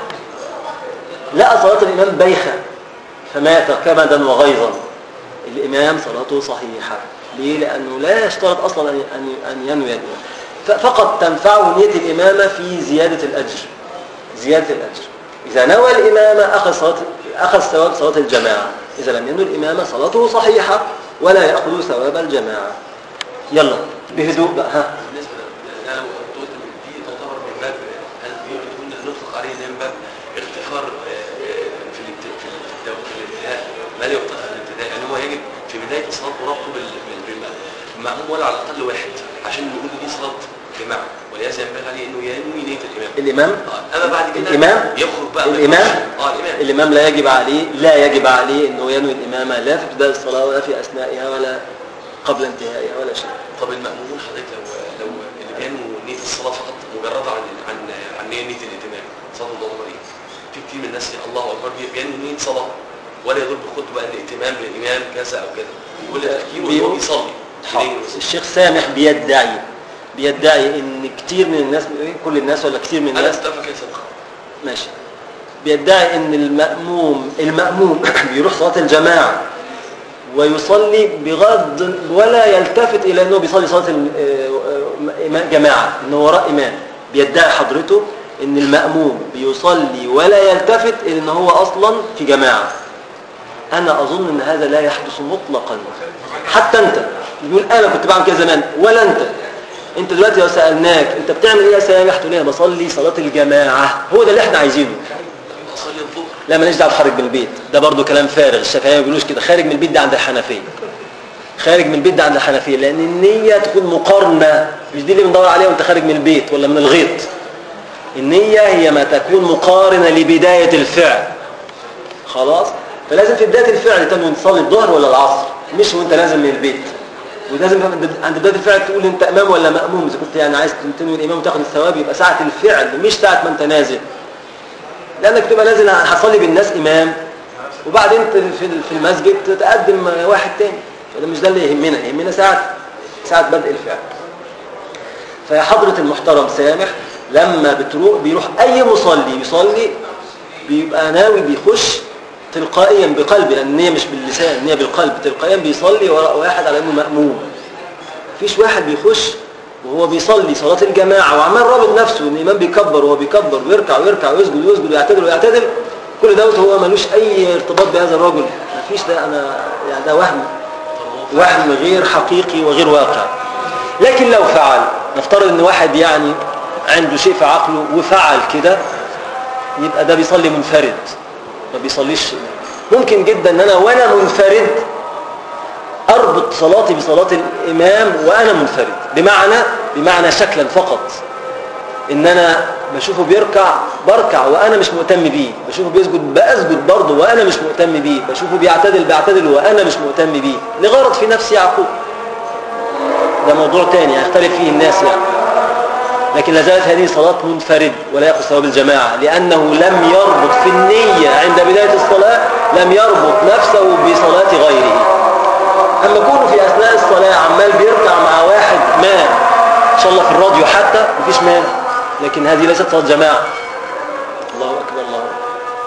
لقى صلاة الإمام بايخة فمات كمدا وغيظا الإمام صلاته صحيحة ليه؟ لأنه لا يشترط أصلا أن أن أن ينوي الإمام ف- فقط تنفعه نية الإمامة في زيادة الأجر زيادة الأجر إذا نوى الإمامة أخذ صلاة أخذ ثواب صلاة الجماعة إذا لم ينوي الإمامة صلاته صحيحة ولا يأخذ ثواب الجماعة يلا بهدوء بقى ها بالنسبه ل- انا قلت دي تعتبر من باب هل يمكن نطلق عليه ان باب اغتفار آه، آه، في الابت- في الدو- في الابتداء ما لا يغتفر في الابتداء يعني هو يجب في بدايه الصلاه مراقبه بال- بال- بالم- المأموم ولا على الاقل واحد عشان نقول دي صلاه جماعه ولهذا ينبغي عليه انه ينوي نيه الامام الإمام آه، اما بعد كده الإمام؟ يخرج بقى ما الإمام؟ يخرجش. اه الامام الإمام لا يجب عليه لا يجب عليه أنه ينوي الإمامة لا في ابتداء الصلاة ولا في أثنائها ولا قبل انتهائها ولا شيء طب المأمومون حضرتك لو لو اللي بينوا نية الصلاة فقط مجردة عن عن عن نية نية الائتمان صلاة الظهر دي في كتير من الناس الله أكبر بي- بينوا نية صلاة ولا يدل بخطبة بقى الائتمام للإمام كذا أو كذا يقول لك تفكيره إن هو بيقول- بيصلي حاضر. الشيخ سامح بيدعي بيدعي ان كتير من الناس كل الناس ولا كتير من أنا الناس أتفق يا صدق ماشي بيدعي ان المأموم المأموم بيروح صلاة الجماعة ويصلي بغض ولا يلتفت الى انه بيصلي صلاة ال- آه، آه، جماعة انه وراء امام بيدعي حضرته ان المأموم بيصلي ولا يلتفت الى ان هو اصلا في جماعة انا اظن ان هذا لا يحدث مطلقا حتى انت يقول انا كنت بعمل كده زمان ولا انت انت دلوقتي لو سالناك انت بتعمل ايه يا سامح تقول لي انا بصلي صلاه الجماعه هو ده اللي احنا عايزينه أصلي الظهر لا ماليش دعوه بخارج من البيت ده برضو كلام فارغ الشافعيه ما بيقولوش كده خارج من البيت ده عند الحنفيه خارج من البيت ده عند الحنفيه لان النيه تكون مقارنه مش دي اللي بندور عليها وانت خارج من البيت ولا من الغيط النيه هي ما تكون مقارنه لبدايه الفعل خلاص فلازم في بدايه الفعل تنوي تصلي الظهر ولا العصر مش وانت نازل من البيت ولازم عند- عند بدايه الفعل تقول انت امام ولا ماموم اذا كنت يعني عايز تنوي الامام وتاخد الثواب يبقى ساعه الفعل مش ساعه ما انت نازل لانك تبقى نازل هصلي بالناس امام وبعدين ت- في في المسجد تتقدم واحد تاني فده مش ده اللي يهمنا يهمنا ساعه ساعه بدء الفعل فيا حضرة المحترم سامح لما بتروح بيروح أي مصلي يصلي بيبقى ناوي بيخش تلقائيا بقلبه لأن النية مش باللسان النية بالقلب تلقائيا بيصلي وراء واحد على أنه مأموم مفيش واحد بيخش وهو بيصلي صلاة الجماعة وعمال رابط نفسه ان الإمام بيكبر وهو بيكبر ويركع ويركع ويسجد ويسجد ويعتدل ويعتدل كل دوت هو ملوش أي ارتباط بهذا الرجل مفيش ده أنا يعني ده وهم وهم غير حقيقي وغير واقع لكن لو فعل نفترض ان واحد يعني عنده شيء في عقله وفعل كده يبقى ده بيصلي منفرد ما بيصليش ممكن جدا ان انا وانا منفرد اربط صلاتي بصلاة الامام وانا منفرد بمعنى بمعنى شكلا فقط ان انا بشوفه بيركع بركع وانا مش مهتم بيه بشوفه بيسجد بسجد برضه وانا مش مهتم بيه بشوفه بيعتدل بعتدل وانا مش مهتم بيه لغرض في نفس يعقوب ده موضوع تاني هيختلف فيه الناس يعني لكن لا زالت هذه صلاة منفرد ولا يأخذ ثواب الجماعة لأنه لم يربط في النية عند بداية الصلاة لم يربط نفسه بصلاة غيره أما يكون في أثناء الصلاة عمال بيركع مع واحد ما إن شاء الله في الراديو حتى مفيش مانع لكن هذه ليست صلاة جماعة الله أكبر الله أكبر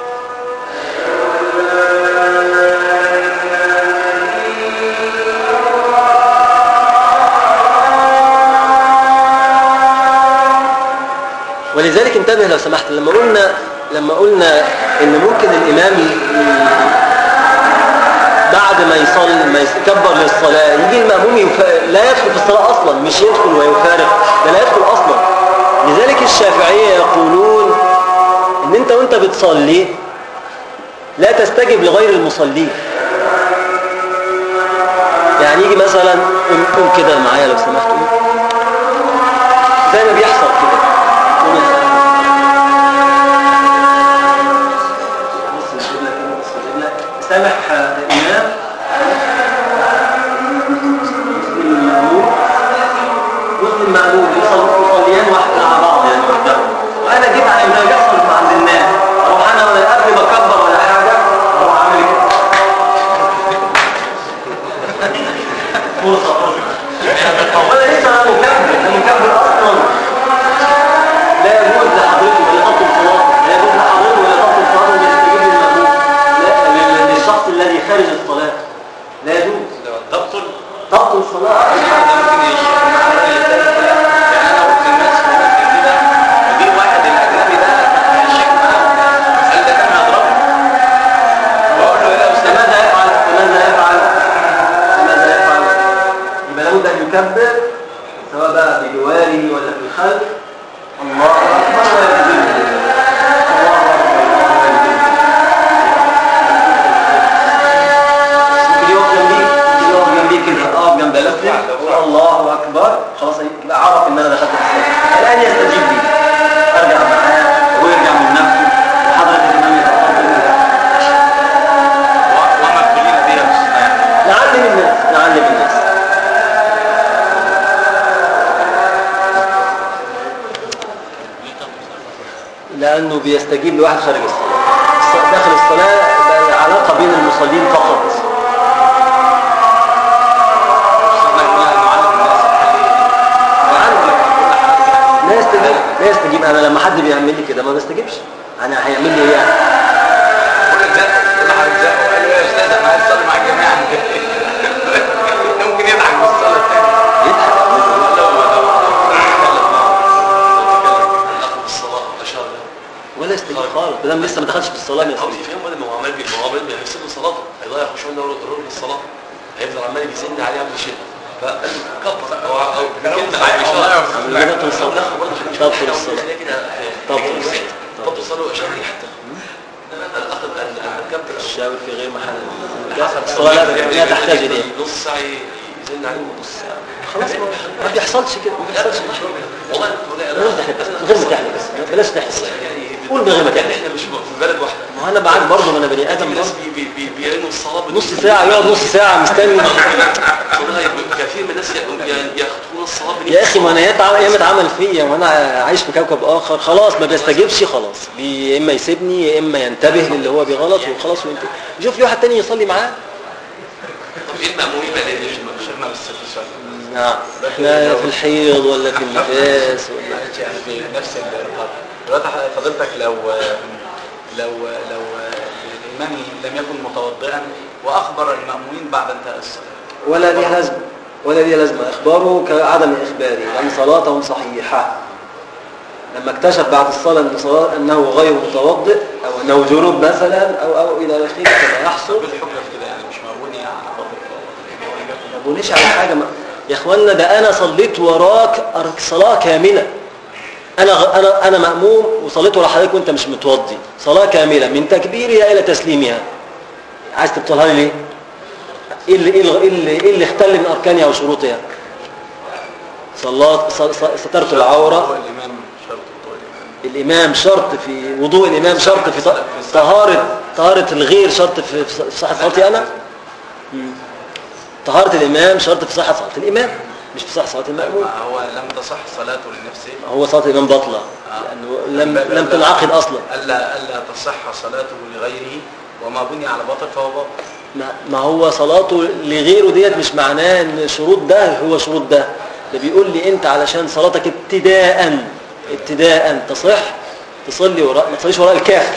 ولذلك انتبه لو سمحت لما قلنا لما قلنا ان ممكن الامام ي- بعد ما يصلي ما يكبر للصلاه يجي الماموم يف... لا يدخل في الصلاه اصلا مش يدخل ويفارق ده لا يدخل اصلا لذلك الشافعيه يقولون ان انت وانت بتصلي لا تستجب لغير المصلين يعني يجي مثلا قوم قوم كده معايا لو سمحت قوم. زي ما بيحصل كده قوم يا سلام. بص القبلة كده، بص القبلة. سامح الإمام مسلم المأموم مسلم المأموم يصل- يصليان واحد مع بعض يعني وحدهم وأنا جيت على ما بيحصل عند الناس أروح أنا ولا قبل ما أكبر ولا حاجة أروح أعمل كده فرصة ولا لسه انا مكبر انا مكبر اصلا لا يجوز لحضرته ولا تبطل صلاته لا يجوز لحضرته ولا تبطل صلاته ولا يستجيب للمأموم لا لل- للشخص الذي خارج الصلاة لا يجوز تبطل تبطل الصلاة ده ممكن يشيل المحاضرة اللي فاتت كده يعني انا قلت للناس في المسجد كده وجه واحد الاجنبي ده الشيخ معاه هل ده كان هيضربه؟ بقول له ايه يا استاذ فماذا يفعل فماذا يفعل فماذا يفعل يبقى لابد ان يكبر سواء بقى بجواره ولا في الخلف الله اكبر ويكبر الله اكبر ممكن يقف جنبي ممكن يقف جنبي كده اقف جنب مسلم يقول الله اكبر خلاص يبقى عرف ان انا دخلت في الصلاه الان يستجيب لي ارجع معاه ويرجع من نفسه وحضره الامام يتقبل ومقبولين بيها يا استاذ يعني نعلم الناس نعلم الناس لأنه بيستجيب لواحد خارج الصلاة الص- داخل الصلاة بقى علاقة بين المصلين فقط لا يستجيب لا يستجيب أنا لما حد بيعمل لي كده ما بستجيبش أنا هيعمل لي إيه يعني كل زق كل حد زق وقال له يا استاذ انا عايز اصلي مع الجماعه ممكن يضحك في الصلاه الثانيه يضحك لو لو تكلم معه الاخ بالصلاه اشار له ولا يستجيب خالص ما دام لسه ما دخلش في الصلاة ما هو يستجيب في فهم ما هو عمال بي- ما هو عمال بيفسد له صلاته هيضيع خشوع انه ركن الصلاه هيفضل عمال بيزن عليه قبل الشيء فقال له كبر او او كلمه صحيح، او والله اشاره يا عمل كده تبطل الصلاة الاخ برضه خليه تبطل يشوف الصلاة. خليه كده تبطل الصلاة. تبطل الصلاه واشاره حتى الاخ ان ان الكابتن الشاور في غير محل الصلاة لا لا تحتاج إليه نص ساعه يزن عليه نص ساعه خلاص ما ما بيحصلش كده ما بيحصلش والله بلاش تحلف بس من غير ما تحلف بس بلاش تحلف يعني قول من غير ما تحلف احنا مش في بلد واحده ما هو انا معاك برضه ما انا بني في ادم ناس برضه بي- بي- بي- بيرنوا الصلاه نص ساعة يقعد نص ساعة مستني والله كثير من الناس ياخذون الصلاه بنية يا اخي ما انا ياما ياما اتعمل فيا وانا عايش في كوكب اخر خلاص ما بيستجيبش خلاص بي- يا اما يسيبني يا اما ينتبه للي هو بغلط وخلاص وينتهي يشوف لي واحد تاني يصلي معاه طب ايه المأمومين بقى اللي يجوا شفنا بس في السؤال نعم احنا في الحيض ولا في النفاس ولا معلش يعني في نفس النقاط دلوقتي فضيلتك لو لو لو الامام لم يكن متوضئا واخبر المامومين بعد انتهاء الصلاه ولا ليها لازمه ولا ليها لازمه اخباره كعدم اخباره لان صلاتهم صحيحه لما اكتشف بعد الصلاه ان صلاة انه غير متوضئ او انه جنوب مثلا او او الى اخره كما يحصل بالحجه في كده يعني مش ماموني على ما تبنيش على حاجه ما. يا اخوانا ده انا صليت وراك أر- صلاه كامله انا غ- انا انا ماموم وصليت ورا حضرتك وانت مش متوضي صلاه كامله من تكبيرها الى تسليمها عايز تبطلها لي ليه ايه اللي ايه اللي ايه اللي, إيه اللي اختل من اركانها وشروطها صلاه صل- صل- سترت هو العوره الامام شرط الإمام شرط في وضوء الإمام شرط في ط- طهارة طهارة الغير شرط في في صحة صلاتي أنا مم. طهارة الإمام شرط في صحة صلاة الإمام مش في صحة صلاة المأموم هو لم تصح صلاته لنفسه هو صلاة الإمام باطلة لأنه لم لم تنعقد أصلا الا الا تصح صلاته لغيره وما بني على باطل فهو باطل ما- ما هو صلاته لغيره ديت مش معناه ان شروط ده هو شروط ده ده بيقول لي انت علشان صلاتك ابتداء ابتداء تصح تصلي وراء ما تصليش وراء الكافر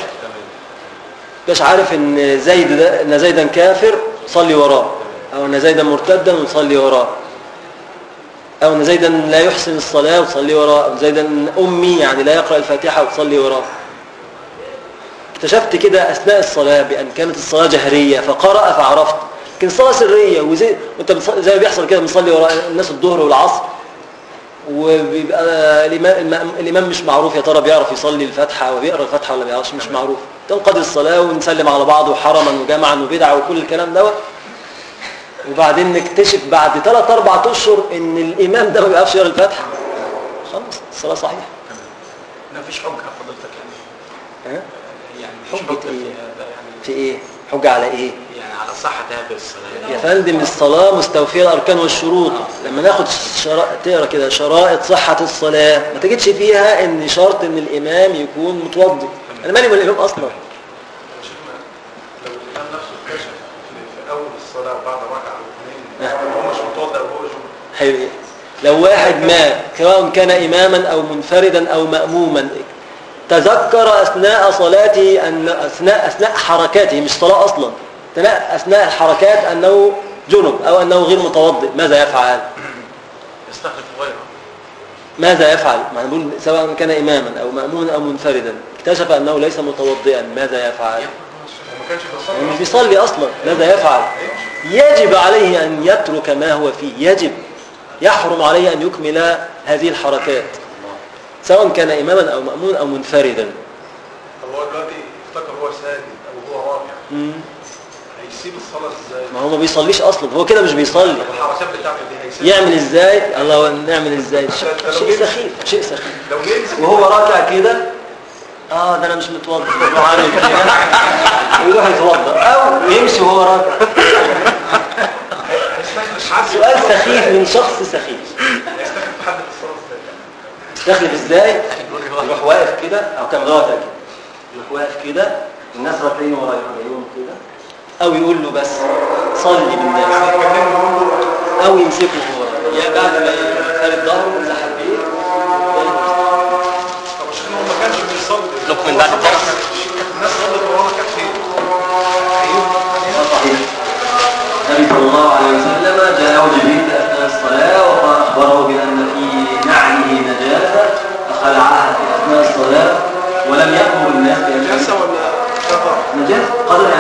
مش عارف ان زيد ده ان زيدا كافر صلي وراه او ان زيدا مرتدا وصلي وراه او ان زيدا لا يحسن الصلاه وتصلي وراه او زيدا امي يعني لا يقرا الفاتحه وتصلي وراه اكتشفت كده اثناء الصلاه بان كانت الصلاه جهريه فقرأ فعرفت لكن الصلاه سريه وزي وانت بتص- زي ما بيحصل كده بنصلي وراء الناس الظهر والعصر وبيبقى الامام الم- الامام مش معروف يا ترى بيعرف يصلي الفاتحه وبيقرا الفاتحه ولا ما بيعرفش مش معروف تنقضي الصلاه ونسلم على بعض وحرما وجمعا وبدعا وكل الكلام دوت وبعدين نكتشف بعد ثلاث اربع اشهر ان الامام ده ما بيعرفش يقرا الفاتحه خلاص الصلاه صحيحه ما فيش حجه حضرتك يعني ها يعني مفيش حجة حجه إيه؟ في هذا يعني في ايه حجه على ايه يعني على صحه هذه الصلاه يا فندم الصلاة مستوفية الأركان والشروط لما ناخد شرا... تقرا كده شرائط صحة الصلاة ما تجدش فيها إن شرط إن الإمام يكون متوضي أنا مالي من الإمام أصلا شيخنا لو الإمام نفسه اكتشف في, في أول الصلاة بعد ركعة أو اثنين هو مش متوضأ وهو جنوب حلو لو واحد ما سواء كان إماما أو منفردا أو مأموما تذكر أثناء صلاته أن أثناء أثناء حركاته مش صلاة أصلا أثناء أثناء الحركات أنه جنب أو أنه غير متوضئ ماذا يفعل؟ يستخلف غيره ماذا يفعل؟ ما أنا بقول سواء كان إماما أو مأمونا أو منفردا اكتشف أنه ليس متوضئا ماذا يفعل؟ هو ما كانش بيصلي هو مش بيصلي أصلا ماذا يفعل؟ يجب عليه أن يترك ما هو فيه يجب يحرم عليه أن يكمل هذه الحركات سواء كان إماما أو مأمون أو منفردا طب هو دلوقتي افتكر هو ساجد أو هو راكع مم. هيسيب الصلاة إزاي؟ ما هو ما بيصليش أصلا هو كده مش بيصلي طب الحركات بتاعته دي هيسيبها يعمل إزاي؟ الله نعمل إزاي؟ شيء- شيء سخيف شيء سخيف لو يمسك وهو راكع كده اه ده انا مش متوضا يروح عامل كده ويروح يتوضا او يمشي وهو راكع هيستخلف حد سؤال سخيف من شخص سخيف هيستخلف حد في الصلاة إزاي؟ تستخلف ازاي يروح واقف كده او كان راكع كده يروح واقف كده الناس راكعين وراه يروح جايهم كده او يقول له بس صلي بالناس يعني يكلمه يقول له او يمسكه هو يا بعد ما يفرد ظهره ويزحف بيه طب عشان هو ما كانش بيصلي لوك من بعد الدرس. الناس صلت ورانا كانت فين؟ صحيح النبي صلى الله عليه وسلم جاءه جبريل اثناء الصلاه واخبره بان في نعله نجاسه فخلعها في اثناء الصلاه ولم يامر الناس بان نجاسة ولا كفر؟ نجاسه قدر